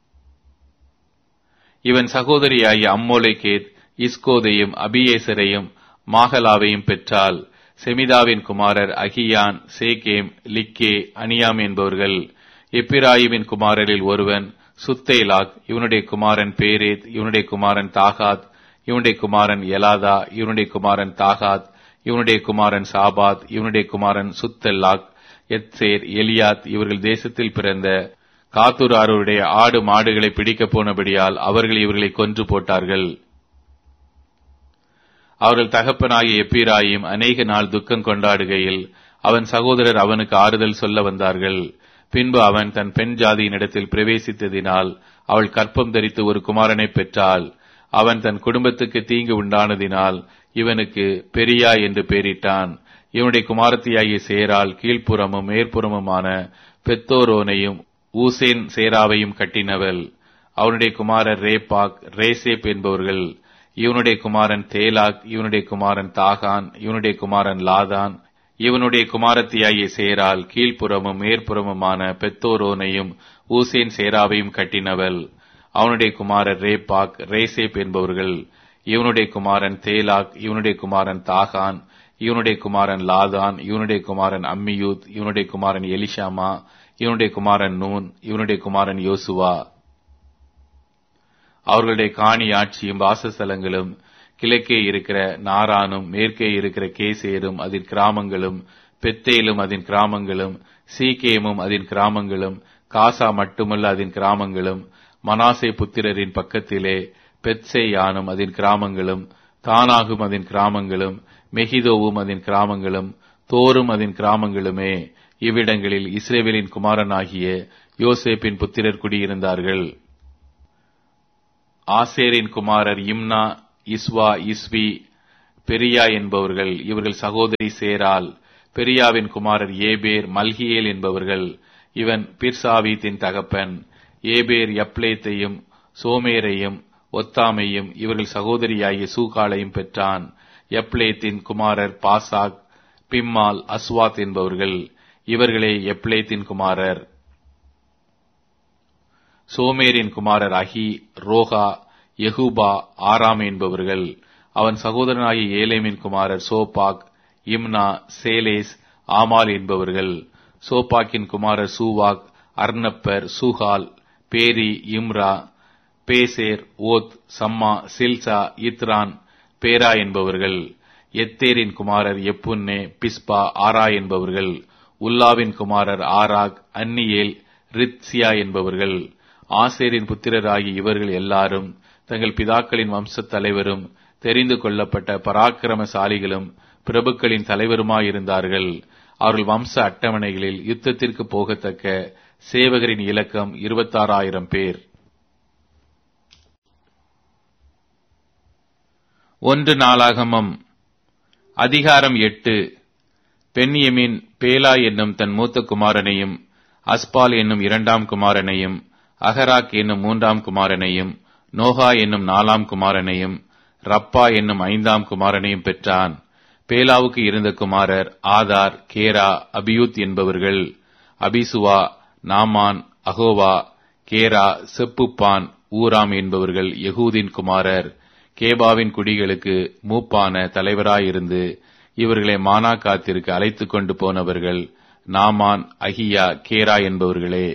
இவன் சகோதரியாகிய அம்மோலைகேத் இஸ்கோதையும் அபியேசரையும் மாகலாவையும் பெற்றால் செமிதாவின் குமாரர் அகியான் சேகேம் லிக்கே அனியாம் என்பவர்கள் எப்பிராயிமின் குமாரரில் ஒருவன் சுத்தேலாக் இவனுடைய குமாரன் பேரேத் இவனுடைய குமாரன் தாகாத் இவனுடைய குமாரன் எலாதா இவனுடைய குமாரன் தாகாத் இவனுடைய குமாரன் சாபாத் இவனுடைய குமாரன் சுத்தல்லாக் எத்சேர் எலியாத் இவர்கள் தேசத்தில் பிறந்த காத்தூராருடைய ஆடு மாடுகளை பிடிக்கப் போனபடியால் அவர்கள் இவர்களை கொன்று போட்டார்கள் அவர்கள் தகப்பனாகிய எப்பிராயும் அநேக நாள் துக்கம் கொண்டாடுகையில் அவன் சகோதரர் அவனுக்கு ஆறுதல் சொல்ல வந்தார்கள் பின்பு அவன் தன் பெண் ஜாதியினிடத்தில் பிரவேசித்ததினால் அவள் கற்பம் தரித்து ஒரு குமாரனை பெற்றாள் அவன் தன் குடும்பத்துக்கு தீங்கு உண்டானதினால் இவனுக்கு பெரியா என்று பெயரிட்டான் இவனுடைய குமாரத்தியாகிய சேரால் கீழ்ப்புறமும் மேற்புறமுமான பெத்தோரோனையும் ஊசேன் சேராவையும் கட்டினவள் அவனுடைய குமாரர் ரேபாக் ரேசேப் என்பவர்கள் இவனுடைய குமாரன் தேலாக் இவனுடைய குமாரன் தாகான் இவனுடைய குமாரன் லாதான் இவனுடைய குமாரத்தியாகிய சேரால் கீழ்ப்புறமும் மேற்புறமுமான பெத்தோரோனையும் ஊசேன் சேராவையும் கட்டினவள் அவனுடைய குமாரர் ரேபாக் ரேசேப் என்பவர்கள் இவனுடைய குமாரன் தேலாக் இவனுடைய குமாரன் தாகான் இவனுடைய குமாரன் லாதான் இவனுடைய குமாரன் அம்மியூத் இவனுடைய குமாரன் எலிஷாமா இவனுடைய குமாரன் நூன் இவனுடைய குமாரன் யோசுவா அவர்களுடைய காணி ஆட்சியும் வாசஸ்தலங்களும் கிழக்கே இருக்கிற நாரானும் மேற்கே இருக்கிற கேசேரும் அதன் கிராமங்களும் பெத்தேலும் அதன் கிராமங்களும் சீகேமும் அதன் கிராமங்களும் காசா மட்டுமல்ல அதன் கிராமங்களும் மனாசே புத்திரரின் பக்கத்திலே பெத்சேயானும் அதன் கிராமங்களும் தானாகும் அதன் கிராமங்களும் மெகிதோவும் அதன் கிராமங்களும் தோரும் அதன் கிராமங்களுமே இவ்விடங்களில் இஸ்ரேவேலின் குமாரனாகிய யோசேப்பின் புத்திரர் குடியிருந்தார்கள் ஆசேரின் குமாரர் இம்னா இஸ்வா இஸ்வி பெரியா என்பவர்கள் இவர்கள் சகோதரி சேரால் பெரியாவின் குமாரர் ஏபேர் மல்கியேல் என்பவர்கள் இவன் பிர்சாவீத்தின் தகப்பன் ஏபேர் யப்லேத்தையும் சோமேரையும் ஒத்தாமையும் இவர்கள் சகோதரியாகிய சூகாலையும் பெற்றான் எப்லேத்தின் குமாரர் பாசாக் பிம்மால் அஸ்வாத் என்பவர்கள் இவர்களே எப்லேத்தின் குமாரர் சோமேரின் குமாரர் அகி ரோகா யெகூபா ஆராம் என்பவர்கள் அவன் சகோதரனாகிய ஏலேமின் குமாரர் சோபாக் இம்னா சேலேஸ் ஆமால் என்பவர்கள் சோபாக்கின் குமாரர் சூவாக் அர்னப்பர் சூஹால் பேரி இம்ரா பேசேர் ஓத் சம்மா சில்சா இத்ரான் பேரா என்பவர்கள் எத்தேரின் குமாரர் எப்புன்னே பிஸ்பா ஆரா என்பவர்கள் உல்லாவின் குமாரர் ஆராக் அன்னியேல் ரித்சியா என்பவர்கள் ஆசேரின் புத்திரராகி இவர்கள் எல்லாரும் தங்கள் பிதாக்களின் வம்சத் தலைவரும் தெரிந்து கொள்ளப்பட்ட பராக்கிரமசாலிகளும் பிரபுக்களின் தலைவருமாயிருந்தார்கள் அவர்கள் வம்ச அட்டவணைகளில் யுத்தத்திற்கு போகத்தக்க சேவகரின் இலக்கம் இருபத்தாறாயிரம் பேர் ஒன்று நாளாகமம் அதிகாரம் எட்டு பெண்யமின் பேலா என்னும் தன் மூத்த குமாரனையும் அஸ்பால் என்னும் இரண்டாம் குமாரனையும் அகராக் என்னும் மூன்றாம் குமாரனையும் நோகா என்னும் நாலாம் குமாரனையும் ரப்பா என்னும் ஐந்தாம் குமாரனையும் பெற்றான் பேலாவுக்கு இருந்த குமாரர் ஆதார் கேரா அபியூத் என்பவர்கள் அபிசுவா நாமான் அகோவா கேரா செப்புப்பான் ஊராம் என்பவர்கள் யகூதின் குமாரர் கேபாவின் குடிகளுக்கு மூப்பான தலைவராயிருந்து இவர்களை மானாக்காத்திற்கு அழைத்துக் கொண்டு போனவர்கள் நாமான் அகியா கேரா என்பவர்களே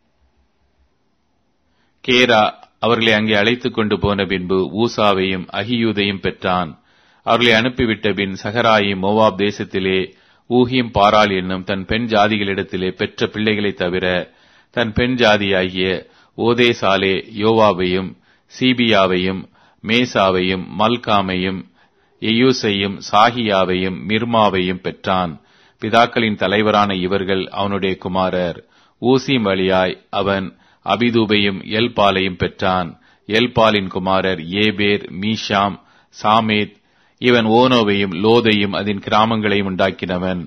கேரா அவர்களை அங்கே அழைத்துக் கொண்டு போன பின்பு ஊசாவையும் அகியூதையும் பெற்றான் அவர்களை அனுப்பிவிட்ட பின் சகராயி மோவாப் தேசத்திலே ஊகியும் பாராள் என்னும் தன் பெண் ஜாதிகளிடத்திலே பெற்ற பிள்ளைகளைத் தவிர தன் பெண் ஜாதியாகிய ஓதேசாலே யோவாவையும் சீபியாவையும் மேசாவையும் மல்காமையும் எயூசையும் சாகியாவையும் மிர்மாவையும் பெற்றான் பிதாக்களின் தலைவரான இவர்கள் அவனுடைய குமாரர் ஊசிம் வழியாய் அவன் அபிதூபையும் எல்பாலையும் பெற்றான் எல்பாலின் குமாரர் ஏபேர் மீஷாம் சாமேத் இவன் ஓனோவையும் லோதையும் அதன் கிராமங்களையும் உண்டாக்கினவன்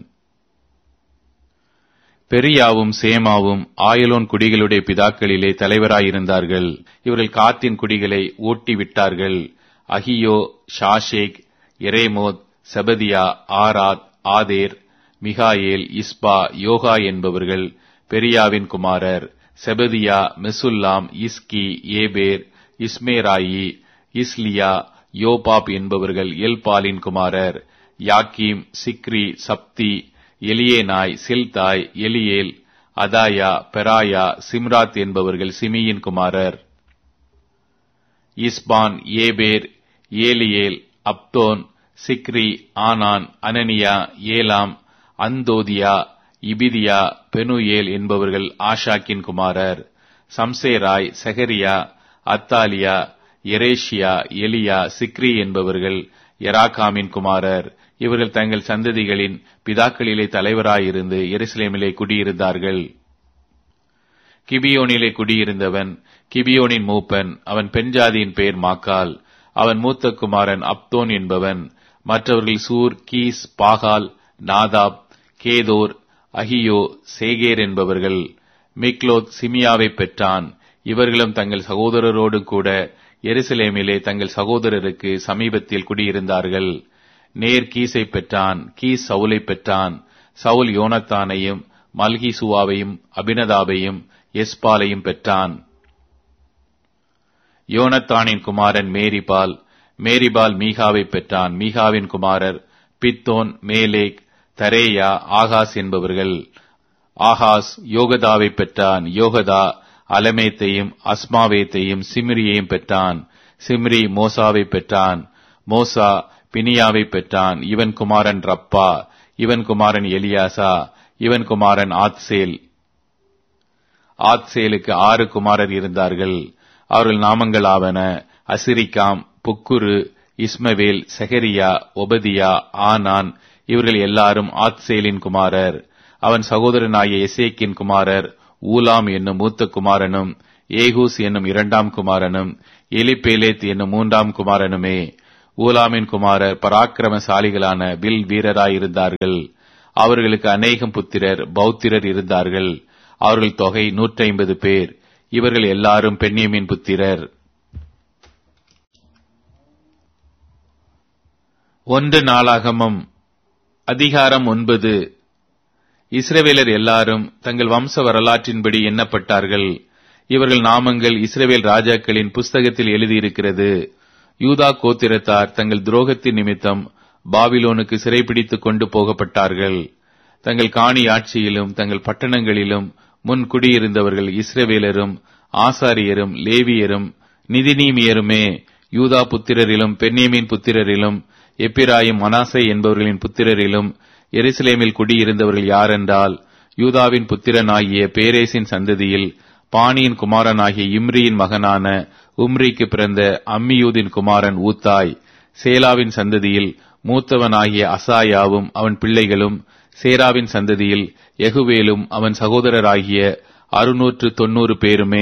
பெரியாவும் சேமாவும் ஆயலோன் குடிகளுடைய பிதாக்களிலே தலைவராயிருந்தார்கள் இவர்கள் காத்தின் குடிகளை ஓட்டி விட்டார்கள் அகியோ ஷாஷேக் எரேமோத் செபதியா ஆராத் ஆதேர் மிகாயேல் இஸ்பா யோகா என்பவர்கள் பெரியாவின் குமாரர் செபதியா மெசுல்லாம் இஸ்கி ஏபேர் இஸ்மேராயி இஸ்லியா யோபாப் என்பவர்கள் எல்பாலின் குமாரர் யாக்கீம் சிக்ரி சப்தி எலியேனாய் சில்தாய் எலியேல் அதாயா பெராயா சிம்ராத் என்பவர்கள் சிமியின் குமாரர் இஸ்பான் ஏபேர் ஏலியேல் அப்தோன் சிக்ரி ஆனான் அனனியா ஏலாம் அந்தோதியா இபிதியா பெனுயேல் என்பவர்கள் ஆஷாக்கின் குமாரர் சம்சேராய் செகரியா அத்தாலியா எரேஷியா எலியா சிக்ரி என்பவர்கள் எராகாமின் குமாரர் இவர்கள் தங்கள் சந்ததிகளின் பிதாக்களிலே தலைவராயிருந்து எருசலேமிலே குடியிருந்தார்கள் கிபியோனிலே குடியிருந்தவன் கிபியோனின் மூப்பன் அவன் பெண்ஜாதியின் பெயர் மாக்கால் அவன் மூத்த குமாரன் அப்தோன் என்பவன் மற்றவர்கள் சூர் கீஸ் பாகால் நாதாப் கேதோர் அகியோ சேகேர் என்பவர்கள் மிக்லோத் சிமியாவை பெற்றான் இவர்களும் தங்கள் சகோதரரோடு கூட எருசலேமிலே தங்கள் சகோதரருக்கு சமீபத்தில் குடியிருந்தார்கள் நேர் கீசை பெற்றான் கீஸ் சவுலை பெற்றான் சவுல் யோனத்தானையும் மல்கிசுவாவையும் அபினதாவையும் எஸ்பாலையும் பெற்றான் யோனத்தானின் குமாரன் மேரிபால் மேரிபால் மீகாவை பெற்றான் மீகாவின் குமாரர் பித்தோன் மேலேக் தரேயா ஆகாஸ் என்பவர்கள் ஆகாஸ் யோகதாவை பெற்றான் யோகதா அலமேத்தையும் அஸ்மாவேத்தையும் சிம்ரியையும் பெற்றான் சிம்ரி மோசாவை பெற்றான் மோசா பினியாவை பெற்றான் இவன் குமாரன் ரப்பா இவன் குமாரன் எலியாசா இவன் குமாரன் ஆத்சேல் ஆத்சேலுக்கு ஆறு குமாரர் இருந்தார்கள் அவர்கள் நாமங்கள் ஆவன அசிரிகாம் புக்குரு இஸ்மவேல் செகரியா ஒபதியா ஆனான் இவர்கள் எல்லாரும் ஆத்சேலின் குமாரர் அவன் சகோதரனாகிய எசேக்கின் குமாரர் ஊலாம் என்னும் மூத்த குமாரனும் ஏகூஸ் என்னும் இரண்டாம் குமாரனும் எலிபேலேத் என்னும் மூன்றாம் குமாரனுமே ஊலாமின் குமாரர் பராக்கிரமசாலிகளான வில் வீரராயிருந்தார்கள் அவர்களுக்கு அநேகம் புத்திரர் பௌத்திரர் இருந்தார்கள் அவர்கள் தொகை நூற்றி ஐம்பது பேர் இவர்கள் எல்லாரும் பெண்ணியமின் புத்திரர் ஒன்று நாளாகமம் அதிகாரம் ஒன்பது இஸ்ரவேலர் எல்லாரும் தங்கள் வம்ச வரலாற்றின்படி எண்ணப்பட்டார்கள் இவர்கள் நாமங்கள் இஸ்ரவேல் ராஜாக்களின் புஸ்தகத்தில் எழுதியிருக்கிறது யூதா கோத்திரத்தார் தங்கள் துரோகத்தின் நிமித்தம் பாபிலோனுக்கு சிறைபிடித்துக் கொண்டு போகப்பட்டார்கள் தங்கள் காணி ஆட்சியிலும் தங்கள் பட்டணங்களிலும் முன் குடியிருந்தவர்கள் இஸ்ரவேலரும் ஆசாரியரும் லேவியரும் நிதிநீமியருமே யூதா புத்திரரிலும் பென்னேமின் புத்திரரிலும் எப்பிராயும் மனாசை என்பவர்களின் புத்திரரிலும் எருசலேமில் குடியிருந்தவர்கள் யாரென்றால் யூதாவின் புத்திரனாகிய பேரேசின் சந்ததியில் பாணியின் குமாரனாகிய இம்ரியின் மகனான உம்ரிக்கு பிறந்த அம்மியூதின் குமாரன் ஊத்தாய் சேலாவின் சந்ததியில் மூத்தவனாகிய அசாயாவும் அவன் பிள்ளைகளும் சேராவின் சந்ததியில் எகுவேலும் அவன் சகோதரராகிய அறுநூற்று தொன்னூறு பேருமே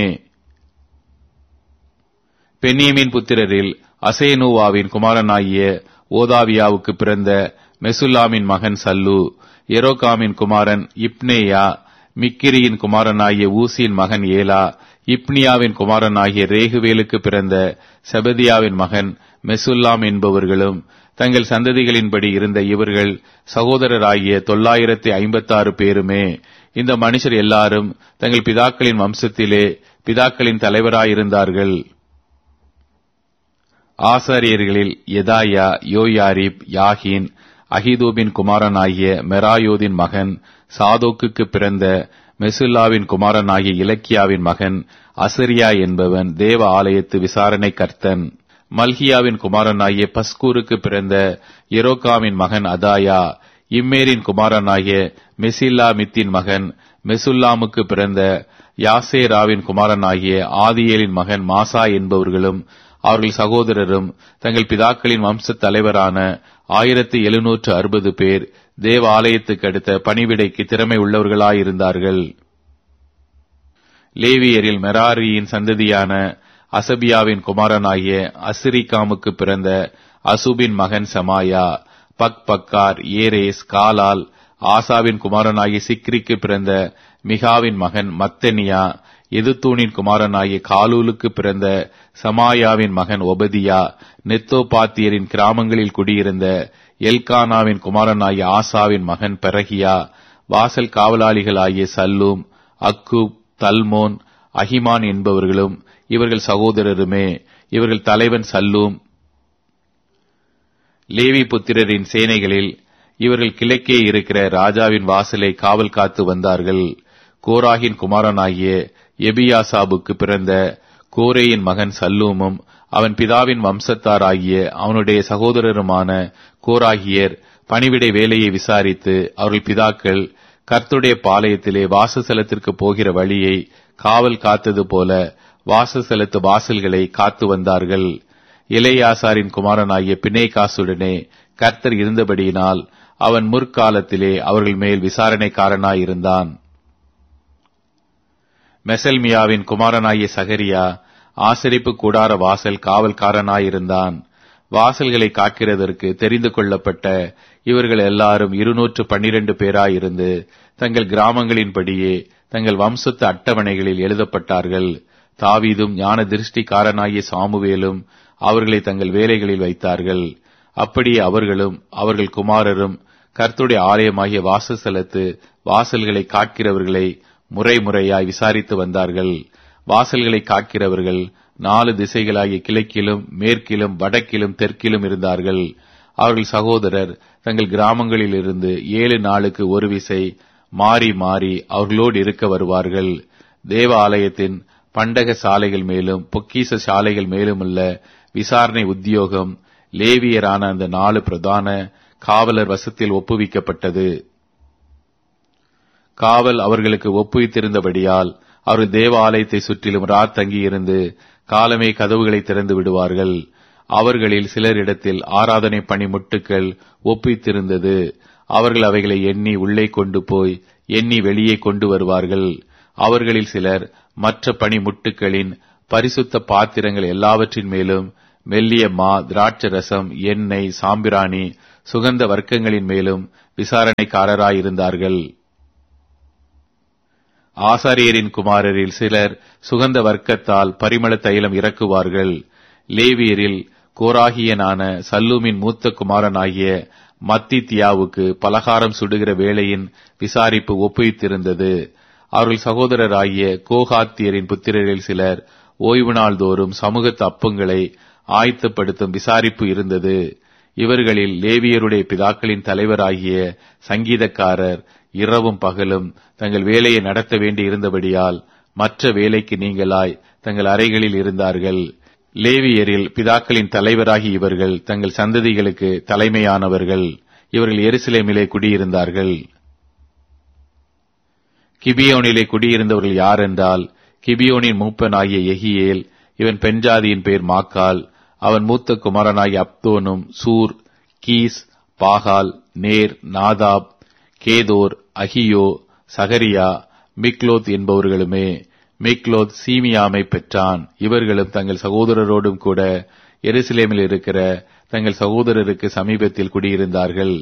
பென்னியமின் புத்திரரில் அசேனூவாவின் குமாரனாகிய ஓதாவியாவுக்கு பிறந்த மெசுல்லாமின் மகன் சல்லு எரோகாமின் குமாரன் இப்னேயா மிக்கிரியின் குமாரனாகிய ஊசியின் மகன் ஏலா இப்னியாவின் குமாரனாகிய ரேகுவேலுக்கு பிறந்த செபதியாவின் மகன் மெசுல்லாம் என்பவர்களும் தங்கள் சந்ததிகளின்படி இருந்த இவர்கள் சகோதரராகிய தொள்ளாயிரத்தி ஐம்பத்தாறு பேருமே இந்த மனுஷர் எல்லாரும் தங்கள் பிதாக்களின் வம்சத்திலே பிதாக்களின் தலைவராயிருந்தார்கள் ஆசாரியர்களில் எதாயா யோயாரிப் யாகின் அகிதூபின் குமாரனாகிய மெராயோதின் மகன் சாதோக்குக்கு பிறந்த மெசுல்லாவின் குமாரனாகிய இலக்கியாவின் மகன் அசரியா என்பவன் தேவ ஆலயத்து விசாரணை கர்த்தன் மல்கியாவின் குமாரனாகிய பஸ்கூருக்கு பிறந்த எரோகாமின் மகன் அதாயா இம்மேரின் குமாரனாகிய மெசில்லா மித்தின் மகன் மெசுல்லாமுக்கு பிறந்த யாசேராவின் குமாரனாகிய ஆதியேலின் மகன் மாசா என்பவர்களும் அவர்கள் சகோதரரும் தங்கள் பிதாக்களின் வம்ச தலைவரான ஆயிரத்தி எழுநூற்று அறுபது பேர் தேவ ஆலயத்துக்கு அடுத்த பணிவிடைக்கு திறமை உள்ளவர்களாயிருந்தார்கள் லேவியரில் மெராரியின் சந்ததியான அசபியாவின் குமாரனாகிய அசிரிகாமுக்கு பிறந்த அசுபின் மகன் சமாயா பக் பக்கார் ஏரேஸ் காலால் ஆசாவின் குமாரனாகிய சிக்ரிக்கு பிறந்த மிகாவின் மகன் மத்தனியா எதுத்தூனின் குமாரனாகிய காலூலுக்கு பிறந்த சமாயாவின் மகன் ஒபதியா நெத்தோபாத்தியரின் கிராமங்களில் குடியிருந்த எல்கானாவின் குமாரனாகிய ஆசாவின் மகன் பெரகியா வாசல் காவலாளிகளாகிய சல்லூம் அக்கூப் தல்மோன் அஹிமான் என்பவர்களும் இவர்கள் சகோதரருமே இவர்கள் தலைவன் சல்லூம் லேவி புத்திரரின் சேனைகளில் இவர்கள் கிழக்கே இருக்கிற ராஜாவின் வாசலை காவல் காத்து வந்தார்கள் கோராகின் குமாரனாகிய எபியாசாபுக்கு பிறந்த கோரேயின் மகன் சல்லூமும் அவன் பிதாவின் வம்சத்தாராகிய அவனுடைய சகோதரருமான கோராகியர் பணிவிடை வேலையை விசாரித்து அவர்கள் பிதாக்கள் கர்த்துடைய பாளையத்திலே வாசஸ்தலத்திற்கு போகிற வழியை காவல் காத்தது போல வாசஸ்தலத்து வாசல்களை காத்து வந்தார்கள் இளையாசாரின் குமாரனாகிய பிணைகாசுடனே கர்த்தர் இருந்தபடியினால் அவன் முற்காலத்திலே அவர்கள் மேல் விசாரணைக்காரனாயிருந்தான் மெசல்மியாவின் குமாரனாகிய சகரியா ஆசரிப்பு கூடார வாசல் காவல்காரனாயிருந்தான் வாசல்களை காக்கிறதற்கு தெரிந்து கொள்ளப்பட்ட இவர்கள் எல்லாரும் இருநூற்று பன்னிரண்டு பேராயிருந்து தங்கள் கிராமங்களின்படியே தங்கள் வம்சத்து அட்டவணைகளில் எழுதப்பட்டார்கள் தாவீதும் ஞான திருஷ்டிக்காரனாகிய சாமுவேலும் அவர்களை தங்கள் வேலைகளில் வைத்தார்கள் அப்படியே அவர்களும் அவர்கள் குமாரரும் கர்த்துடைய ஆலயமாகிய வாசஸ்தலத்து வாசல்களை காக்கிறவர்களை முறை முறையாய் விசாரித்து வந்தார்கள் வாசல்களை காக்கிறவர்கள் நாலு திசைகளாகிய கிழக்கிலும் மேற்கிலும் வடக்கிலும் தெற்கிலும் இருந்தார்கள் அவர்கள் சகோதரர் தங்கள் கிராமங்களில் இருந்து ஏழு நாளுக்கு ஒரு விசை மாறி மாறி அவர்களோடு இருக்க வருவார்கள் தேவ ஆலயத்தின் பண்டக சாலைகள் மேலும் பொக்கீச சாலைகள் மேலுமுள்ள விசாரணை உத்தியோகம் லேவியரான அந்த நாலு பிரதான காவலர் வசத்தில் ஒப்புவிக்கப்பட்டது காவல் அவர்களுக்கு ஒப்புவித்திருந்தபடியால் அவர்கள் தேவ ஆலயத்தை சுற்றிலும் ராத் தங்கியிருந்து காலமே கதவுகளை திறந்து விடுவார்கள் அவர்களில் சிலரிடத்தில் ஆராதனை பணி முட்டுக்கள் ஒப்பித்திருந்தது அவர்கள் அவைகளை எண்ணி உள்ளே கொண்டு போய் எண்ணி வெளியே கொண்டு வருவார்கள் அவர்களில் சிலர் மற்ற பணிமுட்டுகளின் பரிசுத்த பாத்திரங்கள் எல்லாவற்றின் மேலும் மெல்லிய மா திராட்சரசம் எண்ணெய் சாம்பிராணி சுகந்த வர்க்கங்களின் மேலும் விசாரணைக்காரராயிருந்தார்கள் ஆசாரியரின் குமாரரில் சிலர் சுகந்த வர்க்கத்தால் பரிமள தைலம் இறக்குவார்கள் லேவியரில் கோராகியனான சல்லூமின் மூத்த குமாரனாகிய மத்தித்தியாவுக்கு பலகாரம் சுடுகிற வேளையின் விசாரிப்பு ஒப்புவித்திருந்தது அவர்கள் சகோதரராகிய கோகாத்தியரின் புத்திரரில் சிலர் ஓய்வு நாள் தோறும் சமூகத்து அப்பங்களை ஆயத்தப்படுத்தும் விசாரிப்பு இருந்தது இவர்களில் லேவியருடைய பிதாக்களின் தலைவராகிய சங்கீதக்காரர் இரவும் பகலும் தங்கள் வேலையை நடத்த வேண்டி இருந்தபடியால் மற்ற வேலைக்கு நீங்களாய் தங்கள் அறைகளில் இருந்தார்கள் லேவியரில் பிதாக்களின் தலைவராகி இவர்கள் தங்கள் சந்ததிகளுக்கு தலைமையானவர்கள் இவர்கள் எருசலேமிலே குடியிருந்தார்கள் கிபியோனிலே குடியிருந்தவர்கள் யார் என்றால் கிபியோனின் மூப்பனாகிய எகியேல் இவன் பெண்ஜாதியின் பேர் மாக்கால் அவன் மூத்த குமாரனாகிய அப்தோனும் சூர் Kish Baal Ner Nadab Gedor Ahio Zechariah Mikloth என்பவர்களுமே மிக்லோத் சீமியாமை பெற்றான் இவர்களும் தங்கள் சகோதரரோடும் கூட எருசலேமில் இருக்கிற தங்கள் சகோதரருக்கு சமீபத்தில் குடியிருந்தார்கள்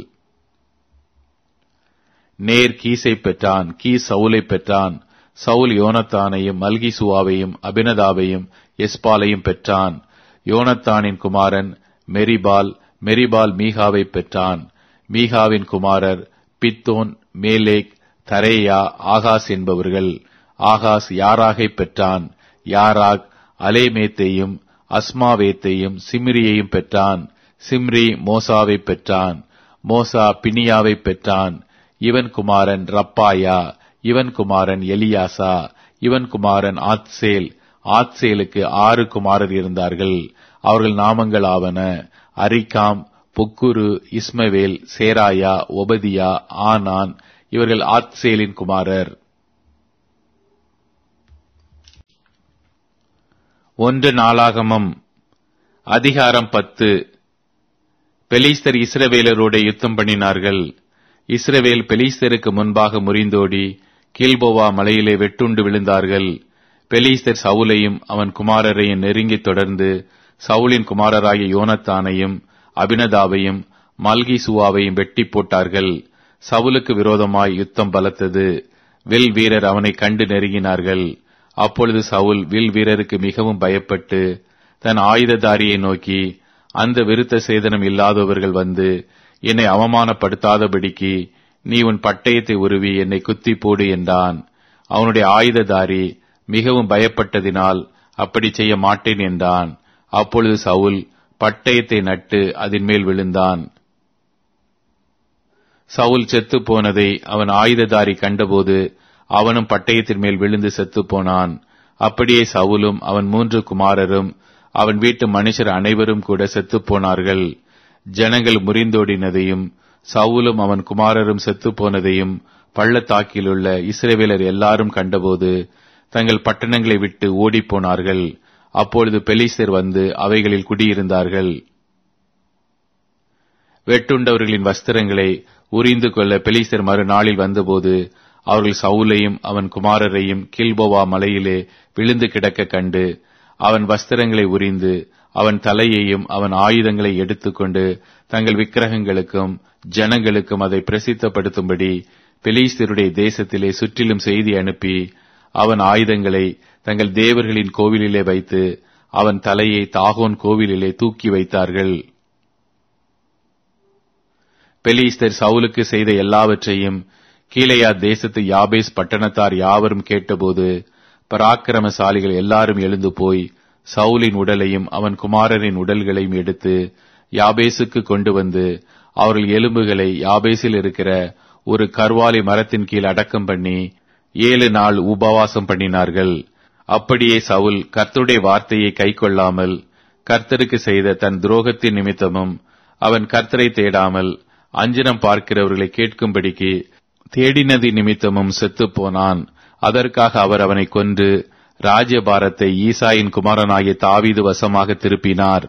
நேர் கீசை பெற்றான் கீஸ் சவுலை பெற்றான் சவுல் யோனத்தானையும் மல்கிசுவாவையும் அபினதாவையும் எஸ்பாலையும் பெற்றான் யோனத்தானின் குமாரன் மெரிபால் மெரிபால் மீகாவை பெற்றான் மீகாவின் குமாரர் பித்தோன் மேலேக் தரேயா ஆகாஸ் என்பவர்கள் ஆகாஸ் யாராகை பெற்றான் யாராக் அலேமேத்தையும் அஸ்மாவேத்தையும் சிம்ரியையும் பெற்றான் சிம்ரி மோசாவை பெற்றான் மோசா பினியாவை பெற்றான் இவன் குமாரன் ரப்பாயா இவன் குமாரன் எலியாசா இவன் குமாரன் ஆத்சேல் ஆத்சேலுக்கு ஆறு குமாரர் இருந்தார்கள் அவர்கள் நாமங்கள் ஆவன அரிகாம் புக்குரு இஸ்மவேல் சேராயா ஒபதியா ஆனான் இவர்கள் ஆத்சேலின் குமாரர் ஒன்று நாளாகமம் அதிகாரம் பத்து பெலிஸ்தர் இஸ்ரவேலரோட யுத்தம் பண்ணினார்கள் இஸ்ரவேல் பெலிஸ்தருக்கு முன்பாக முறிந்தோடி கீல்போவா மலையிலே வெட்டுண்டு விழுந்தார்கள் பெலிஸ்தர் சவுலையும் அவன் குமாரரையும் நெருங்கி தொடர்ந்து சவுலின் குமாரராகிய யோனத்தானையும் அபினதாவையும் மல்கிசுவாவையும் வெட்டி போட்டார்கள் சவுலுக்கு விரோதமாய் யுத்தம் பலத்தது வில் வீரர் அவனை கண்டு நெருங்கினார்கள் அப்பொழுது சவுல் வில் வீரருக்கு மிகவும் பயப்பட்டு தன் ஆயுததாரியை நோக்கி அந்த விருத்த சேதனம் இல்லாதவர்கள் வந்து என்னை அவமானப்படுத்தாதபடிக்கு நீ உன் பட்டயத்தை உருவி என்னை குத்தி போடு என்றான் அவனுடைய ஆயுததாரி மிகவும் பயப்பட்டதினால் அப்படி செய்ய மாட்டேன் என்றான் அப்பொழுது சவுல் பட்டயத்தை நட்டு அதன் மேல் விழுந்தான் சவுல் செத்து போனதை அவன் ஆயுததாரி கண்டபோது அவனும் பட்டயத்தின் மேல் விழுந்து செத்து போனான் அப்படியே சவுலும் அவன் மூன்று குமாரரும் அவன் வீட்டு மனுஷர் அனைவரும் கூட செத்து போனார்கள் ஜனங்கள் முறிந்தோடினதையும் சவுலும் அவன் குமாரரும் செத்து போனதையும் பள்ளத்தாக்கிலுள்ள இஸ்ரேவேலர் எல்லாரும் கண்டபோது தங்கள் பட்டணங்களை விட்டு ஓடிப்போனார்கள் அப்பொழுது பெலிஸ்தர் வந்து அவைகளில் குடியிருந்தார்கள் வெட்டுண்டவர்களின் வஸ்திரங்களை உரிந்து கொள்ள பெலிஸ்தர் மறுநாளில் வந்தபோது அவர்கள் சவுலையும் அவன் குமாரரையும் கில்போவா மலையிலே விழுந்து கிடக்க கண்டு அவன் வஸ்திரங்களை உரிந்து அவன் தலையையும் அவன் ஆயுதங்களை எடுத்துக்கொண்டு தங்கள் விக்கிரகங்களுக்கும் ஜனங்களுக்கும் அதை பிரசித்தப்படுத்தும்படி பெலிஸ்தருடைய தேசத்திலே சுற்றிலும் செய்தி அனுப்பி அவன் ஆயுதங்களை தங்கள் தேவர்களின் கோவிலிலே வைத்து அவன் தலையை தாகோன் கோவிலிலே தூக்கி வைத்தார்கள் பெலிஸ்தர் சவுலுக்கு செய்த எல்லாவற்றையும் கீழையா தேசத்து யாபேஸ் பட்டணத்தார் யாவரும் கேட்டபோது பராக்கிரமசாலிகள் எல்லாரும் எழுந்து போய் சவுலின் உடலையும் அவன் குமாரரின் உடல்களையும் எடுத்து யாபேசுக்கு கொண்டு வந்து அவர்கள் எலும்புகளை யாபேசில் இருக்கிற ஒரு கர்வாலி மரத்தின் கீழ் அடக்கம் பண்ணி ஏழு நாள் உபவாசம் பண்ணினார்கள் அப்படியே சவுல் கர்த்தருடைய வார்த்தையை கைக்கொள்ளாமல் கர்த்தருக்கு செய்த தன் துரோகத்தின் நிமித்தமும் அவன் கர்த்தரை தேடாமல் அஞ்சனம் பார்க்கிறவர்களை கேட்கும்படிக்கு தேடினதி நிமித்தமும் செத்துப் போனான் அதற்காக அவர் அவனை கொன்று ராஜ்யபாரத்தை ஈசாயின் குமாரனாகிய தாவீது வசமாக திருப்பினார்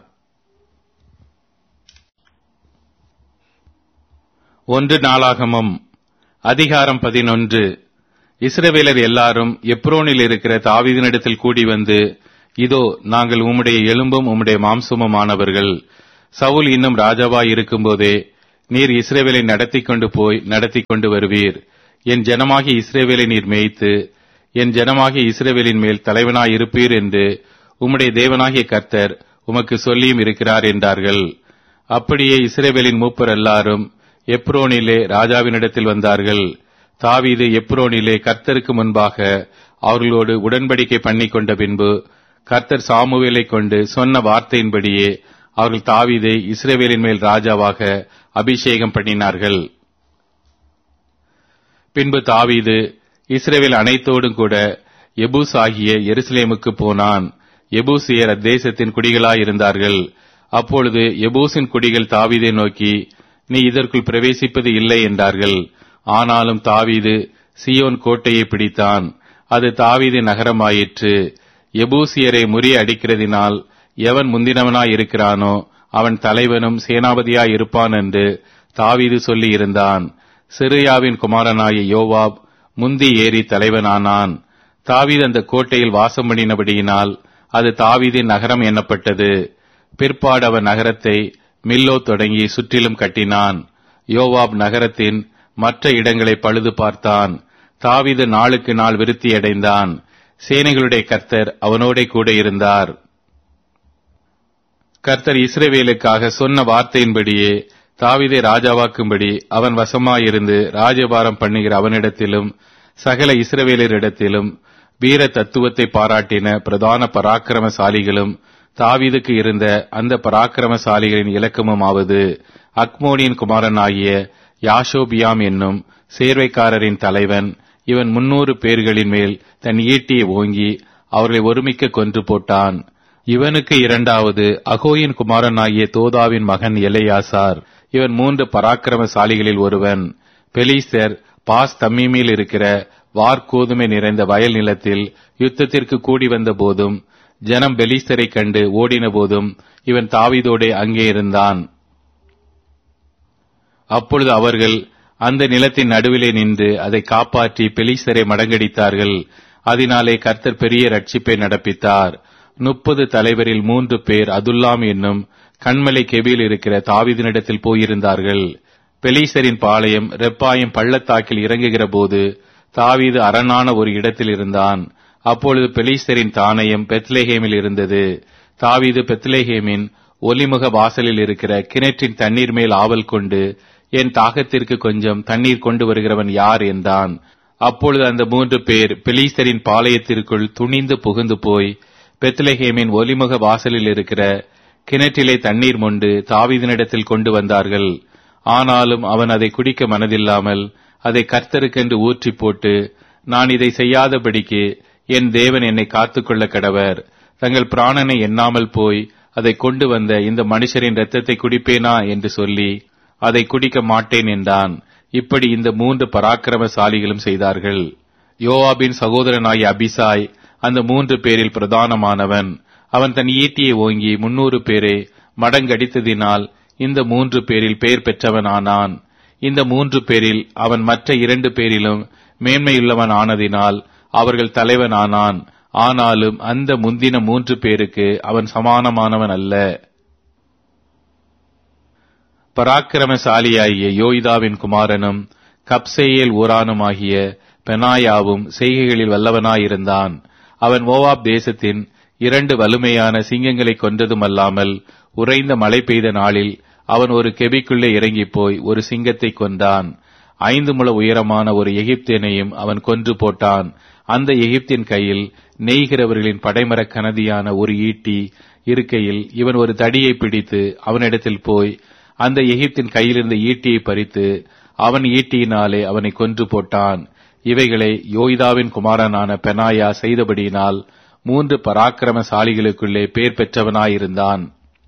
ஒன்று நாளாகமம் அதிகாரம் பதினொன்று இஸ்ரவேலர் எல்லாரும் எப்ரோனில் இருக்கிற தாவீதினிடத்தில் கூடி வந்து இதோ நாங்கள் உம்முடைய எலும்பும் உம்முடைய மாம்சமுமானவர்கள் சவுல் இன்னும் ராஜாவாய் இருக்கும்போதே நீர் இஸ்ரேவேலை நடத்தி கொண்டு போய் நடத்தி கொண்டு வருவீர் என் ஜனமாகிய இஸ்ரேவேலை நீர் மேய்த்து என் ஜனமாகிய இஸ்ரேவேலின் மேல் தலைவனாய் இருப்பீர் என்று உம்முடைய தேவனாகிய கர்த்தர் உமக்கு சொல்லியும் இருக்கிறார் என்றார்கள் அப்படியே இஸ்ரேவேலின் மூப்பர் எல்லாரும் எப்ரோனிலே ராஜாவினிடத்தில் வந்தார்கள் தாவீது எப்ரோனிலே கர்த்தருக்கு முன்பாக அவர்களோடு உடன்படிக்கை பண்ணி கொண்ட பின்பு கர்த்தர் சாமுவேலை கொண்டு சொன்ன வார்த்தையின்படியே அவர்கள் தாவீதை இஸ்ரேவேலின் மேல் ராஜாவாக அபிஷேகம் பண்ணினார்கள் பின்பு தாவீது இஸ்ரேவேல் அனைத்தோடும் கூட எபூஸ் ஆகிய எருசலேமுக்கு போனான் எபூசியர் அத்தேசத்தின் குடிகளாயிருந்தார்கள் அப்பொழுது எபூசின் குடிகள் தாவீதை நோக்கி நீ இதற்குள் பிரவேசிப்பது இல்லை என்றார்கள் ஆனாலும் தாவீது சியோன் கோட்டையை பிடித்தான் அது தாவீது நகரமாயிற்று எபூசியரை முறிய அடிக்கிறதினால் எவன் முந்தினவனாய் இருக்கிறானோ அவன் தலைவனும் சேனாபதியாய் இருப்பான் என்று தாவீது சொல்லி இருந்தான் சிறியாவின் குமாரனாய யோவாப் முந்தி ஏறி தலைவனானான் தாவீது அந்த கோட்டையில் வாசம் பண்ணினபடியினால் அது தாவீதின் நகரம் எண்ணப்பட்டது பிற்பாடு அவன் நகரத்தை மில்லோ தொடங்கி சுற்றிலும் கட்டினான் யோவாப் நகரத்தின் மற்ற இடங்களை பழுது பார்த்தான் தாவீது நாளுக்கு நாள் விருத்தியடைந்தான் சேனைகளுடைய கர்த்தர் அவனோட கூட இருந்தார் கர்த்தர் இஸ்ரவேலுக்காக சொன்ன வார்த்தையின்படியே தாவீதை ராஜாவாக்கும்படி அவன் வசமாயிருந்து ராஜபாரம் பண்ணுகிற அவனிடத்திலும் சகல இஸ்ரவேலரிடத்திலும் வீர தத்துவத்தை பாராட்டின பிரதான பராக்கிரமசாலிகளும் தாவீதுக்கு இருந்த அந்த பராக்கிரமசாலிகளின் இலக்கமுமாவது அக்மோனியின் குமாரனாகிய யாஷோபியாம் என்னும் சேர்வைக்காரரின் தலைவன் இவன் முன்னூறு பேர்களின் மேல் தன் ஈட்டியை ஓங்கி அவர்களை ஒருமிக்க கொன்று போட்டான் இவனுக்கு இரண்டாவது அகோயின் குமாரனாகிய தோதாவின் மகன் எலையாசார் இவன் மூன்று பராக்கிரமசாலிகளில் ஒருவன் பெலிஸ்தர் பாஸ் தம்மீமில் இருக்கிற வார்கோதுமை நிறைந்த வயல் நிலத்தில் யுத்தத்திற்கு கூடி வந்த போதும் ஜனம் பெலிஸ்தரை கண்டு ஓடின போதும் இவன் தாவிதோடே அங்கே இருந்தான் அப்பொழுது அவர்கள் அந்த நிலத்தின் நடுவிலே நின்று அதை காப்பாற்றி பெலிஸ்தரை மடங்கடித்தார்கள் அதனாலே கர்த்தர் பெரிய ரட்சிப்பை நடப்பித்தார் முப்பது தலைவரில் மூன்று பேர் அதுல்லாம் என்னும் கண்மலை கெபியில் இருக்கிற தாவிதனிடத்தில் போயிருந்தார்கள் பெலீசரின் பாளையம் ரெப்பாயம் பள்ளத்தாக்கில் இறங்குகிற போது தாவீது அரணான ஒரு இடத்தில் இருந்தான் அப்பொழுது பெலீஸ்தரின் தானயம் பெத்லேஹேமில் இருந்தது தாவீது பெத்லேஹேமின் ஒலிமுக வாசலில் இருக்கிற கிணற்றின் தண்ணீர் மேல் ஆவல் கொண்டு என் தாகத்திற்கு கொஞ்சம் தண்ணீர் கொண்டு வருகிறவன் யார் என்றான் அப்பொழுது அந்த மூன்று பேர் பெலீஸ்தரின் பாளையத்திற்குள் துணிந்து புகுந்து போய் பெத்லஹேமின் ஒலிமுக வாசலில் இருக்கிற கிணற்றிலே தண்ணீர் மொண்டு தாவீதினிடத்தில் கொண்டு வந்தார்கள் ஆனாலும் அவன் அதை குடிக்க மனதில்லாமல் அதை கர்த்தருக்கென்று ஊற்றி போட்டு நான் இதை செய்யாதபடிக்கு என் தேவன் என்னை காத்துக்கொள்ள கடவர் தங்கள் பிராணனை எண்ணாமல் போய் அதை கொண்டு வந்த இந்த மனுஷரின் இரத்தத்தை குடிப்பேனா என்று சொல்லி அதை குடிக்க மாட்டேன் என்றான் இப்படி இந்த மூன்று பராக்கிரமசாலிகளும் செய்தார்கள் யோவாபின் சகோதரனாகிய அபிசாய் அந்த மூன்று பேரில் பிரதானமானவன் அவன் தன் ஈட்டியை ஓங்கி முன்னூறு பேரை மடங்கடித்ததினால் இந்த மூன்று பேரில் பெயர் பெற்றவன் ஆனான் இந்த மூன்று பேரில் அவன் மற்ற இரண்டு பேரிலும் மேன்மையுள்ளவன் ஆனதினால் அவர்கள் தலைவன் ஆனான் ஆனாலும் அந்த முந்தின மூன்று பேருக்கு அவன் சமானமானவன் அல்ல பராக்கிரமசாலியாகிய யோய்தாவின் குமாரனும் கப்சேயேல் ஊரானுமாகிய பெனாயாவும் செய்கைகளில் வல்லவனாயிருந்தான் அவன் மோவாப் தேசத்தின் இரண்டு வலுமையான சிங்கங்களை கொன்றதுமல்லாமல் உறைந்த மழை பெய்த நாளில் அவன் ஒரு கெபிக்குள்ளே இறங்கிப் போய் ஒரு சிங்கத்தை கொன்றான் ஐந்து முழ உயரமான ஒரு எகிப்தியனையும் அவன் கொன்று போட்டான் அந்த எகிப்தின் கையில் நெய்கிறவர்களின் படைமரக் கனதியான ஒரு ஈட்டி இருக்கையில் இவன் ஒரு தடியை பிடித்து அவனிடத்தில் போய் அந்த எகிப்தின் கையிலிருந்த ஈட்டியை பறித்து அவன் ஈட்டியினாலே அவனை கொன்று போட்டான் இவைகளை யோய்தாவின் குமாரனான பெனாயா செய்தபடியினால் மூன்று பராக்கிரமசாலிகளுக்குள்ளே பேர் பெற்றவனாயிருந்தான்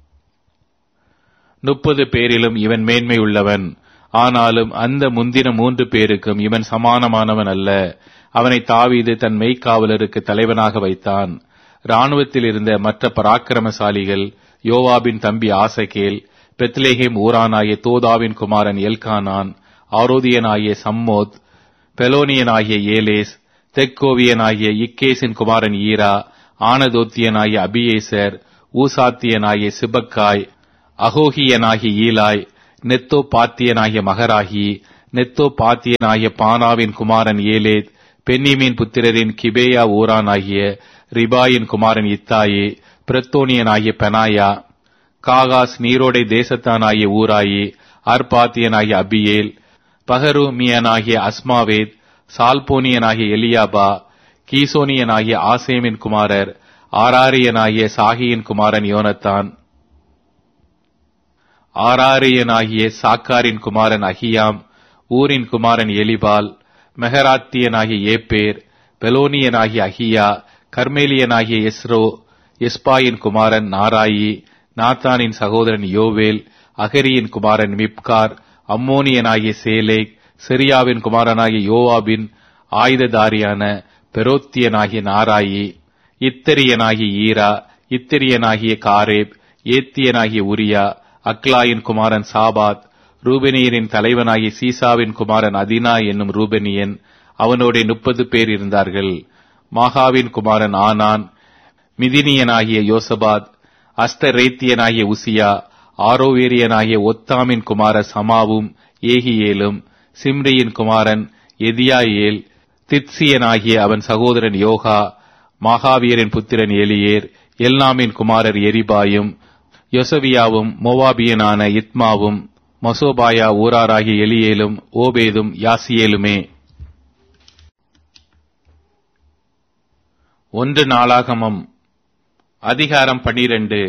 முப்பது பேரிலும் இவன் மேன்மை உள்ளவன் ஆனாலும் அந்த முந்தின மூன்று பேருக்கும் இவன் சமானமானவன் அல்ல அவனை தாவீது தன் மெய்க்காவலருக்கு தலைவனாக வைத்தான் இராணுவத்தில் இருந்த மற்ற பராக்கிரமசாலிகள் யோவாபின் தம்பி ஆசகேல் பெத்லேஹேம் ஊரானாகிய தோதாவின் குமாரன் எல்கானான் ஆரோதியனாகிய சம்மோத் பெலோனியனாகிய ஏலேஸ் தெக்கோவியனாகிய இக்கேசின் குமாரன் ஈரா ஆனதோத்தியனாகிய அபியேசர் ஊசாத்தியனாகிய சிபக்காய் அகோகியனாகிய ஈலாய் நெத்தோ பாத்தியனாகிய மகராகி நெத்தோ பாத்தியனாகிய பானாவின் குமாரன் ஏலேத் பென்னிமீன் புத்திரரின் கிபேயா ஊரானாகிய ரிபாயின் குமாரன் இத்தாயி பிரத்தோனியனாகிய பெனாயா காகாஸ் நீரோடை தேசத்தானாகிய ஊராயி அர்பாத்தியனாகிய அபியேல் பகருமியனாகிய அஸ்மாவேத் சால்போனியனாகிய எலியாபா கீசோனியனாகிய ஆசேமின் குமாரர் ஆராரியனாகிய சாகியின் குமாரன் யோனத்தான் ஆராரியனாகிய சாக்காரின் குமாரன் அகியாம் ஊரின் குமாரன் எலிபால் மெகராத்தியனாகிய ஏப்பேர் பெலோனியனாகிய அகியா கர்மேலியனாகிய எஸ்ரோ எஸ்பாயின் குமாரன் நாராயி நாத்தானின் சகோதரன் யோவேல் அகரியின் குமாரன் மிப்கார் அம்மோனியனாகிய சேலேக் சிரியாவின் குமாரனாகிய யோவாபின் ஆயுததாரியான பெரோத்தியனாகிய நாராயி இத்தரியனாகிய ஈரா இத்திரியனாகிய காரேப் ஏத்தியனாகிய உரியா அக்லாயின் குமாரன் சாபாத் ரூபெனியரின் தலைவனாகிய சீசாவின் குமாரன் அதினா என்னும் ரூபெனியன் அவனோட முப்பது பேர் இருந்தார்கள் மாகாவின் குமாரன் ஆனான் மிதினியனாகிய யோசபாத் அஸ்தரேத்தியனாகிய உசியா ஆரோவேரியனாகிய ஒத்தாமின் குமார சமாவும் ஏகியேலும் சிம்ரியின் குமாரன் எதியாயேல் தித்சியனாகிய அவன் சகோதரன் யோகா மாகாவியரின் புத்திரன் எலியேர் எல்லாமின் குமாரர் எரிபாயும் யொசவியாவும் மோவாபியனான இத்மாவும் மசோபாயா ஊராராகிய எலியேலும் ஓபேதும் யாசியேலுமே ஒன்று நாளாகமம் அதிகாரம் பனிரெண்டு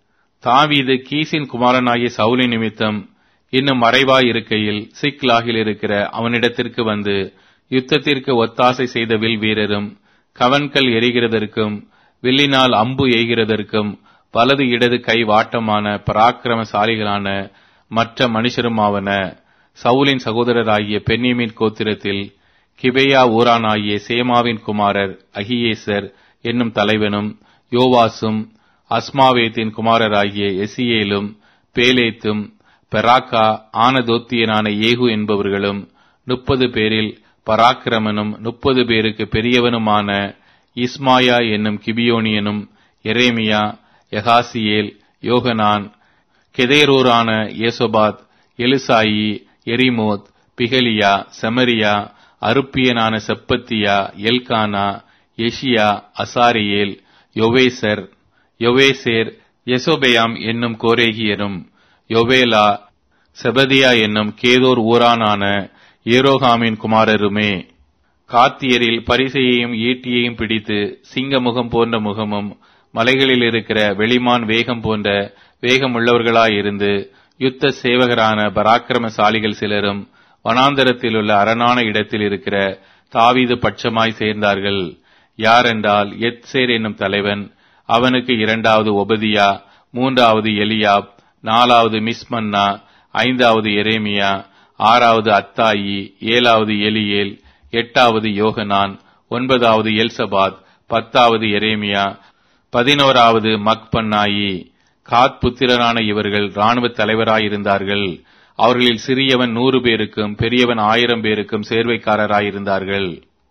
தாவீது கீசின் குமாரனாகிய சவுலி நிமித்தம் இன்னும் மறைவாய் இருக்கையில் சிக்லாகில் இருக்கிற அவனிடத்திற்கு வந்து யுத்தத்திற்கு ஒத்தாசை செய்த வில் வீரரும் கவன்கள் எரிகிறதற்கும் வில்லினால் அம்பு எய்கிறதற்கும் வலது இடது கை வாட்டமான பராக்கிரமசாலிகளான மற்ற மனுஷருமாவன சவுலின் சகோதரராகிய பென்னியமின் கோத்திரத்தில் கிபேயா ஊரானாகிய சேமாவின் குமாரர் அகியேசர் என்னும் தலைவனும் யோவாசும் அஸ்மாவேத்தின் குமாரராகிய எசியேலும் பேலேத்தும் பெராக்கா ஆனதோத்தியனான ஏகு என்பவர்களும் முப்பது பேரில் பராக்கிரமனும் முப்பது பேருக்கு பெரியவனுமான இஸ்மாயா என்னும் கிபியோனியனும் எரேமியா யகாசியேல் யோகனான் கெதேரூரான ஏசோபாத் எலிசாயி எரிமோத் பிகலியா செமரியா அருப்பியனான செப்பத்தியா எல்கானா எஷியா அசாரியேல் யொவேசர் யொவேசேர் எசோபெயாம் என்னும் கோரேகியரும் யொவேலா செபதியா என்னும் கேதோர் ஊரானான ஏரோகாமின் குமாரருமே காத்தியரில் பரிசையையும் ஈட்டியையும் பிடித்து சிங்க முகம் போன்ற முகமும் மலைகளில் இருக்கிற வெளிமான் வேகம் போன்ற வேகமுள்ளவர்களாயிருந்து யுத்த சேவகரான பராக்கிரமசாலிகள் சிலரும் வனாந்தரத்தில் உள்ள அரணான இடத்தில் இருக்கிற தாவீது பட்சமாய் சேர்ந்தார்கள் யாரென்றால் எத்சேர் என்னும் தலைவன் அவனுக்கு இரண்டாவது ஒபதியா மூன்றாவது எலியாப் நாலாவது மிஸ்மன்னா ஐந்தாவது எரேமியா ஆறாவது அத்தாயி ஏழாவது எலியேல் எட்டாவது யோகனான் ஒன்பதாவது எல்சபாத் பத்தாவது எரேமியா பதினோராவது மக்பன்னாயி காத் புத்திரரான இவர்கள் இராணுவ தலைவராயிருந்தார்கள் அவர்களில் சிறியவன் நூறு பேருக்கும் பெரியவன் ஆயிரம் பேருக்கும் சேர்வைக்காரராயிருந்தார்கள்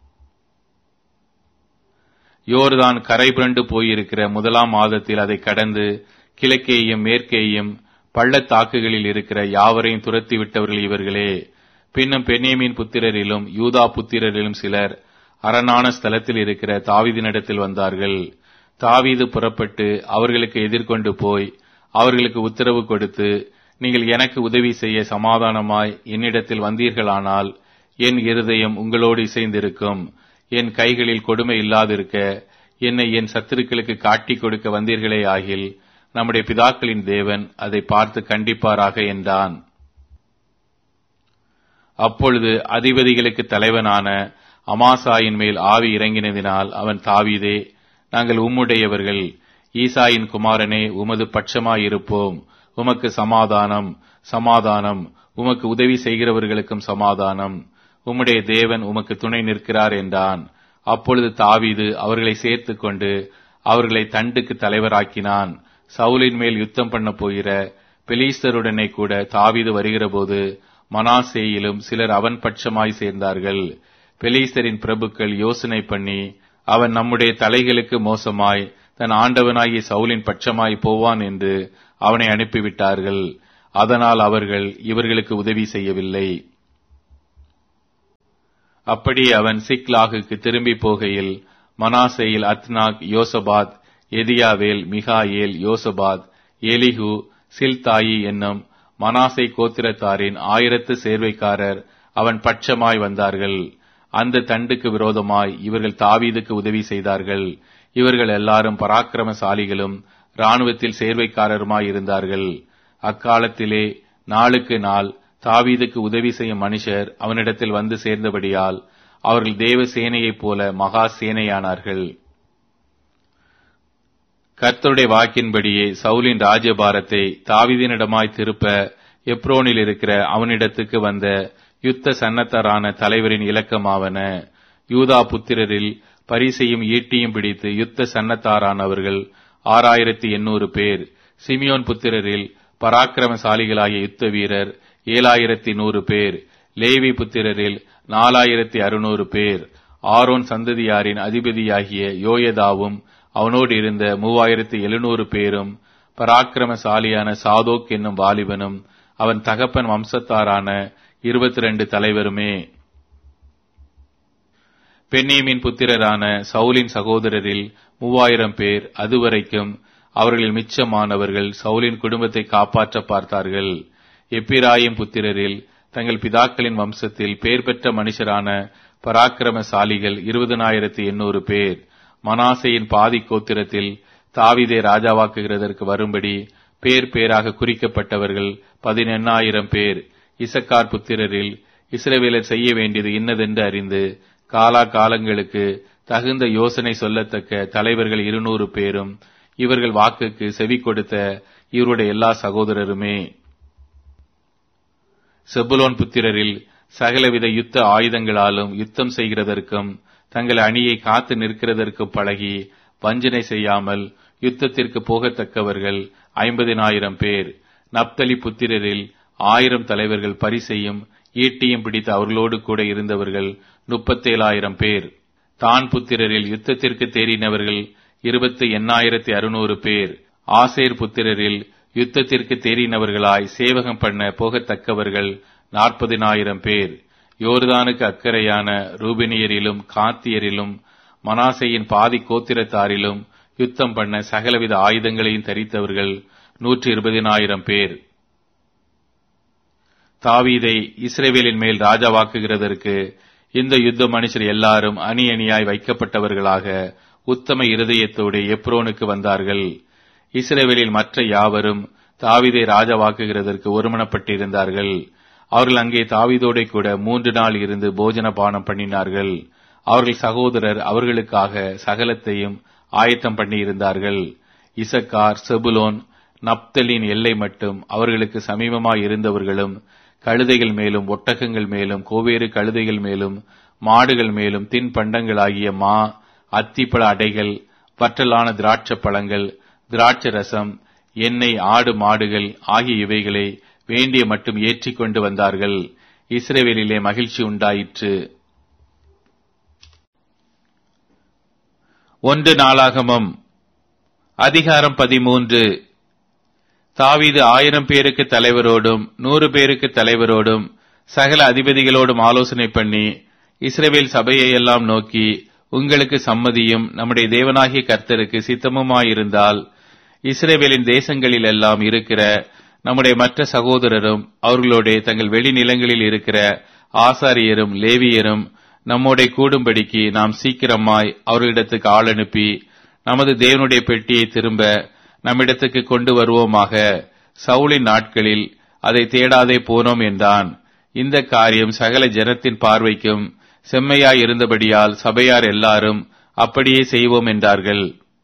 யோர்தான் கரை புரண்டு போயிருக்கிற முதலாம் மாதத்தில் அதை கடந்து கிழக்கேயும் மேற்கேயும் பள்ளத்தாக்குகளில் இருக்கிற யாவரையும் துரத்தி விட்டவர்கள் இவர்களே பின்னும் பென்னேமின் புத்திரரிலும் யூதா புத்திரரிலும் சிலர் அரணான ஸ்தலத்தில் இருக்கிற தாவீதினிடத்தில் வந்தார்கள் தாவீது புறப்பட்டு அவர்களுக்கு எதிர்கொண்டு போய் அவர்களுக்கு உத்தரவு கொடுத்து நீங்கள் எனக்கு உதவி செய்ய சமாதானமாய் என்னிடத்தில் வந்தீர்களானால் என் இருதயம் உங்களோடு இசைந்திருக்கும் என் கைகளில் கொடுமை இல்லாதிருக்க என்னை என் சத்துருக்களுக்கு காட்டிக் கொடுக்க வந்தீர்களே ஆகில் நம்முடைய பிதாக்களின் தேவன் அதை பார்த்து கண்டிப்பாராக என்றான் அப்பொழுது அதிபதிகளுக்கு தலைவனான அமாசாயின் மேல் ஆவி இறங்கினதினால் அவன் தாவீதே நாங்கள் உம்முடையவர்கள் ஈசாயின் குமாரனே உமது பட்சமாயிருப்போம் உமக்கு சமாதானம் சமாதானம் உமக்கு உதவி செய்கிறவர்களுக்கும் சமாதானம் உம்முடைய தேவன் உமக்கு துணை நிற்கிறார் என்றான் அப்பொழுது தாவீது அவர்களை சேர்த்து கொண்டு அவர்களை தண்டுக்கு தலைவராக்கினான் சவுலின் மேல் யுத்தம் பண்ண போகிற பெலீஸ்தருடனே கூட தாவீது வருகிறபோது மனாசேயிலும் சிலர் அவன் பட்சமாய் சேர்ந்தார்கள் பெலீஸ்தரின் பிரபுக்கள் யோசனை பண்ணி அவன் நம்முடைய தலைகளுக்கு மோசமாய் தன் ஆண்டவனாகிய சவுலின் பட்சமாய் போவான் என்று அவனை அனுப்பிவிட்டார்கள் அதனால் அவர்கள் இவர்களுக்கு உதவி செய்யவில்லை அப்படி அவன் சிக்லாகுக்கு திரும்பி போகையில் மனாசையில் அத்னாக் யோசபாத் எதியாவேல் மிகாயேல் யோசபாத் எலிஹு சில்தாயி என்னும் மனாசை கோத்திரத்தாரின் ஆயிரத்து சேர்வைக்காரர் அவன் பட்சமாய் வந்தார்கள் அந்த தண்டுக்கு விரோதமாய் இவர்கள் தாவீதுக்கு உதவி செய்தார்கள் இவர்கள் எல்லாரும் பராக்கிரமசாலிகளும் இராணுவத்தில் சேர்வைக்காரருமாய் இருந்தார்கள் அக்காலத்திலே நாளுக்கு நாள் தாவீதுக்கு உதவி செய்யும் மனுஷர் அவனிடத்தில் வந்து சேர்ந்தபடியால் அவர்கள் தேவ சேனையைப் போல மகா சேனையானார்கள் கர்த்தருடைய வாக்கின்படியே சவுலின் ராஜ்யபாரத்தை தாவிதினிடமாய் திருப்ப எப்ரோனில் இருக்கிற அவனிடத்துக்கு வந்த யுத்த சன்னத்தரான தலைவரின் இலக்கமாவன யூதா புத்திரரில் பரிசையும் ஈட்டியும் பிடித்து யுத்த சன்னத்தாரானவர்கள் ஆறாயிரத்தி எண்ணூறு பேர் சிமியோன் புத்திரரில் பராக்கிரமசாலிகளாகிய யுத்த வீரர் ஏழாயிரத்தி நூறு பேர் லேவி புத்திரரில் நாலாயிரத்தி அறுநூறு பேர் ஆரோன் சந்ததியாரின் அதிபதியாகிய யோயதாவும் அவனோடு இருந்த மூவாயிரத்தி எழுநூறு பேரும் பராக்கிரமசாலியான சாதோக் என்னும் வாலிபனும் அவன் தகப்பன் வம்சத்தாரான இருபத்தி ரெண்டு தலைவருமே பென்னீமின் புத்திரரான சவுலின் சகோதரரில் மூவாயிரம் பேர் அதுவரைக்கும் அவர்களில் மிச்சமானவர்கள் சவுலின் குடும்பத்தை காப்பாற்ற பார்த்தார்கள் எப்பிராயிம் புத்திரரில் தங்கள் பிதாக்களின் வம்சத்தில் பேர் பெற்ற மனுஷரான பராக்கிரமசாலிகள் இருபதனாயிரத்தி எண்ணூறு பேர் மனாசையின் பாதி கோத்திரத்தில் தாவிதை ராஜாவாக்குகிறதற்கு வரும்படி பேர் பேராக குறிக்கப்பட்டவர்கள் பதினெண்ணாயிரம் பேர் இசக்கார் புத்திரரில் இஸ்ரவேலர் செய்ய வேண்டியது இன்னதென்று அறிந்து காலா காலங்களுக்கு தகுந்த யோசனை சொல்லத்தக்க தலைவர்கள் இருநூறு பேரும் இவர்கள் வாக்குக்கு செவி கொடுத்த இவருடைய எல்லா சகோதரருமே செபுலோன் புத்திரரில் சகலவித யுத்த ஆயுதங்களாலும் யுத்தம் செய்கிறதற்கும் தங்கள் அணியை காத்து நிற்கிறதற்கும் பழகி வஞ்சனை செய்யாமல் யுத்தத்திற்கு போகத்தக்கவர்கள் ஐம்பதினாயிரம் பேர் நப்தலி புத்திரரில் ஆயிரம் தலைவர்கள் பரிசையும் ஈட்டியும் பிடித்து அவர்களோடு கூட இருந்தவர்கள் முப்பத்தேழாயிரம் பேர் தான் புத்திரரில் யுத்தத்திற்கு தேறினவர்கள் இருபத்தி எண்ணாயிரத்தி அறுநூறு பேர் ஆசேர் புத்திரரில் யுத்தத்திற்கு தேறினவர்களாய் சேவகம் பண்ண போகத்தக்கவர்கள் நாற்பதினாயிரம் பேர் யோர்தானுக்கு அக்கறையான ரூபினியரிலும் காத்தியரிலும் மனாசையின் பாதி கோத்திரத்தாரிலும் யுத்தம் பண்ண சகலவித ஆயுதங்களையும் தரித்தவர்கள் நூற்றி இருபதினாயிரம் பேர் தாவீதை இஸ்ரேவேலின் மேல் ராஜாவாக்குகிறதற்கு இந்த யுத்த மனுஷர் எல்லாரும் அணி அணியாய் வைக்கப்பட்டவர்களாக உத்தம இருதயத்தோடு எப்ரோனுக்கு வந்தார்கள் இஸ்ரேவேலில் மற்ற யாவரும் தாவிதை ராஜாவாக்குகிறதற்கு ஒருமனப்பட்டிருந்தார்கள் அவர்கள் அங்கே தாவிதோட கூட மூன்று நாள் இருந்து போஜன பானம் பண்ணினார்கள் அவர்கள் சகோதரர் அவர்களுக்காக சகலத்தையும் ஆயத்தம் பண்ணி இருந்தார்கள் இசக்கார் செபுலோன் நப்தலின் எல்லை மட்டும் அவர்களுக்கு சமீபமாய் இருந்தவர்களும் கழுதைகள் மேலும் ஒட்டகங்கள் மேலும் கோவேறு கழுதைகள் மேலும் மாடுகள் மேலும் தின்பண்டங்களாகிய மா அத்திப்பழ அடைகள் வற்றலான திராட்சை பழங்கள் திராட்சை ரசம் எண்ணெய் ஆடு மாடுகள் ஆகிய இவைகளை வேண்டிய மட்டும் ஏற்றிக் கொண்டு வந்தார்கள் இஸ்ரேவேலிலே மகிழ்ச்சி உண்டாயிற்று ஒன்று நாளாகமம் அதிகாரம் பதிமூன்று தாவீது ஆயிரம் பேருக்கு தலைவரோடும் நூறு பேருக்கு தலைவரோடும் சகல அதிபதிகளோடும் ஆலோசனை பண்ணி இஸ்ரேவேல் சபையை எல்லாம் நோக்கி உங்களுக்கு சம்மதியும் நம்முடைய தேவனாகிய கர்த்தருக்கு சித்தமுமாயிருந்தால் இஸ்ரேவேலின் தேசங்களில் எல்லாம் இருக்கிற நம்முடைய மற்ற சகோதரரும் அவர்களோட தங்கள் வெளிநிலங்களில் இருக்கிற ஆசாரியரும் லேவியரும் நம்மோட கூடும்படிக்கு நாம் சீக்கிரமாய் அவர்களிடத்துக்கு ஆள் அனுப்பி நமது தேவனுடைய பெட்டியை திரும்ப நம்மிடத்துக்கு கொண்டு வருவோமாக சவுளின் நாட்களில் அதை தேடாதே போனோம் என்றான் இந்த காரியம் சகல ஜனத்தின் பார்வைக்கும் செம்மையாய் இருந்தபடியால் சபையார் எல்லாரும் அப்படியே செய்வோம் என்றார்கள்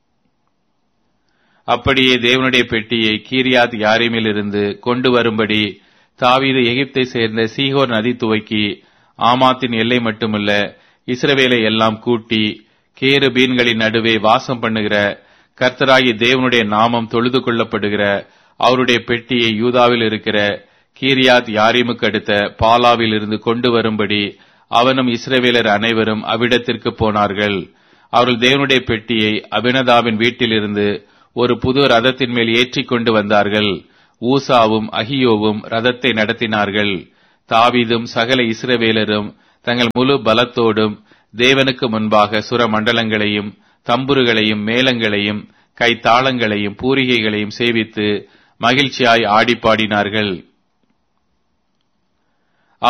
அப்படியே தேவனுடைய பெட்டியை கீரியாத் யாரிமிலிருந்து கொண்டு வரும்படி தாவீது எகிப்தை சேர்ந்த சீகோர் நதி துவக்கி ஆமாத்தின் எல்லை மட்டுமல்ல இஸ்ரவேலை எல்லாம் கூட்டி கேரு பீன்களின் நடுவே வாசம் பண்ணுகிற கர்த்தராகி தேவனுடைய நாமம் தொழுது கொள்ளப்படுகிற அவருடைய பெட்டியை யூதாவில் இருக்கிற கீரியாத் யாரிமுக்கு அடுத்த பாலாவில் இருந்து கொண்டு வரும்படி அவனும் இஸ்ரவேலர் அனைவரும் அவ்விடத்திற்கு போனார்கள் அவர்கள் தேவனுடைய பெட்டியை அபினதாவின் வீட்டிலிருந்து ஒரு புது ரதத்தின் மேல் ஏற்றிக் கொண்டு வந்தார்கள் ஊசாவும் அகியோவும் ரதத்தை நடத்தினார்கள் தாவீதும் சகல இஸ்ரவேலரும் தங்கள் முழு பலத்தோடும் தேவனுக்கு முன்பாக சுர மண்டலங்களையும் தம்புருகளையும் மேளங்களையும் கைத்தாளங்களையும் பூரிகைகளையும் சேவித்து மகிழ்ச்சியாய் ஆடிப்பாடினார்கள்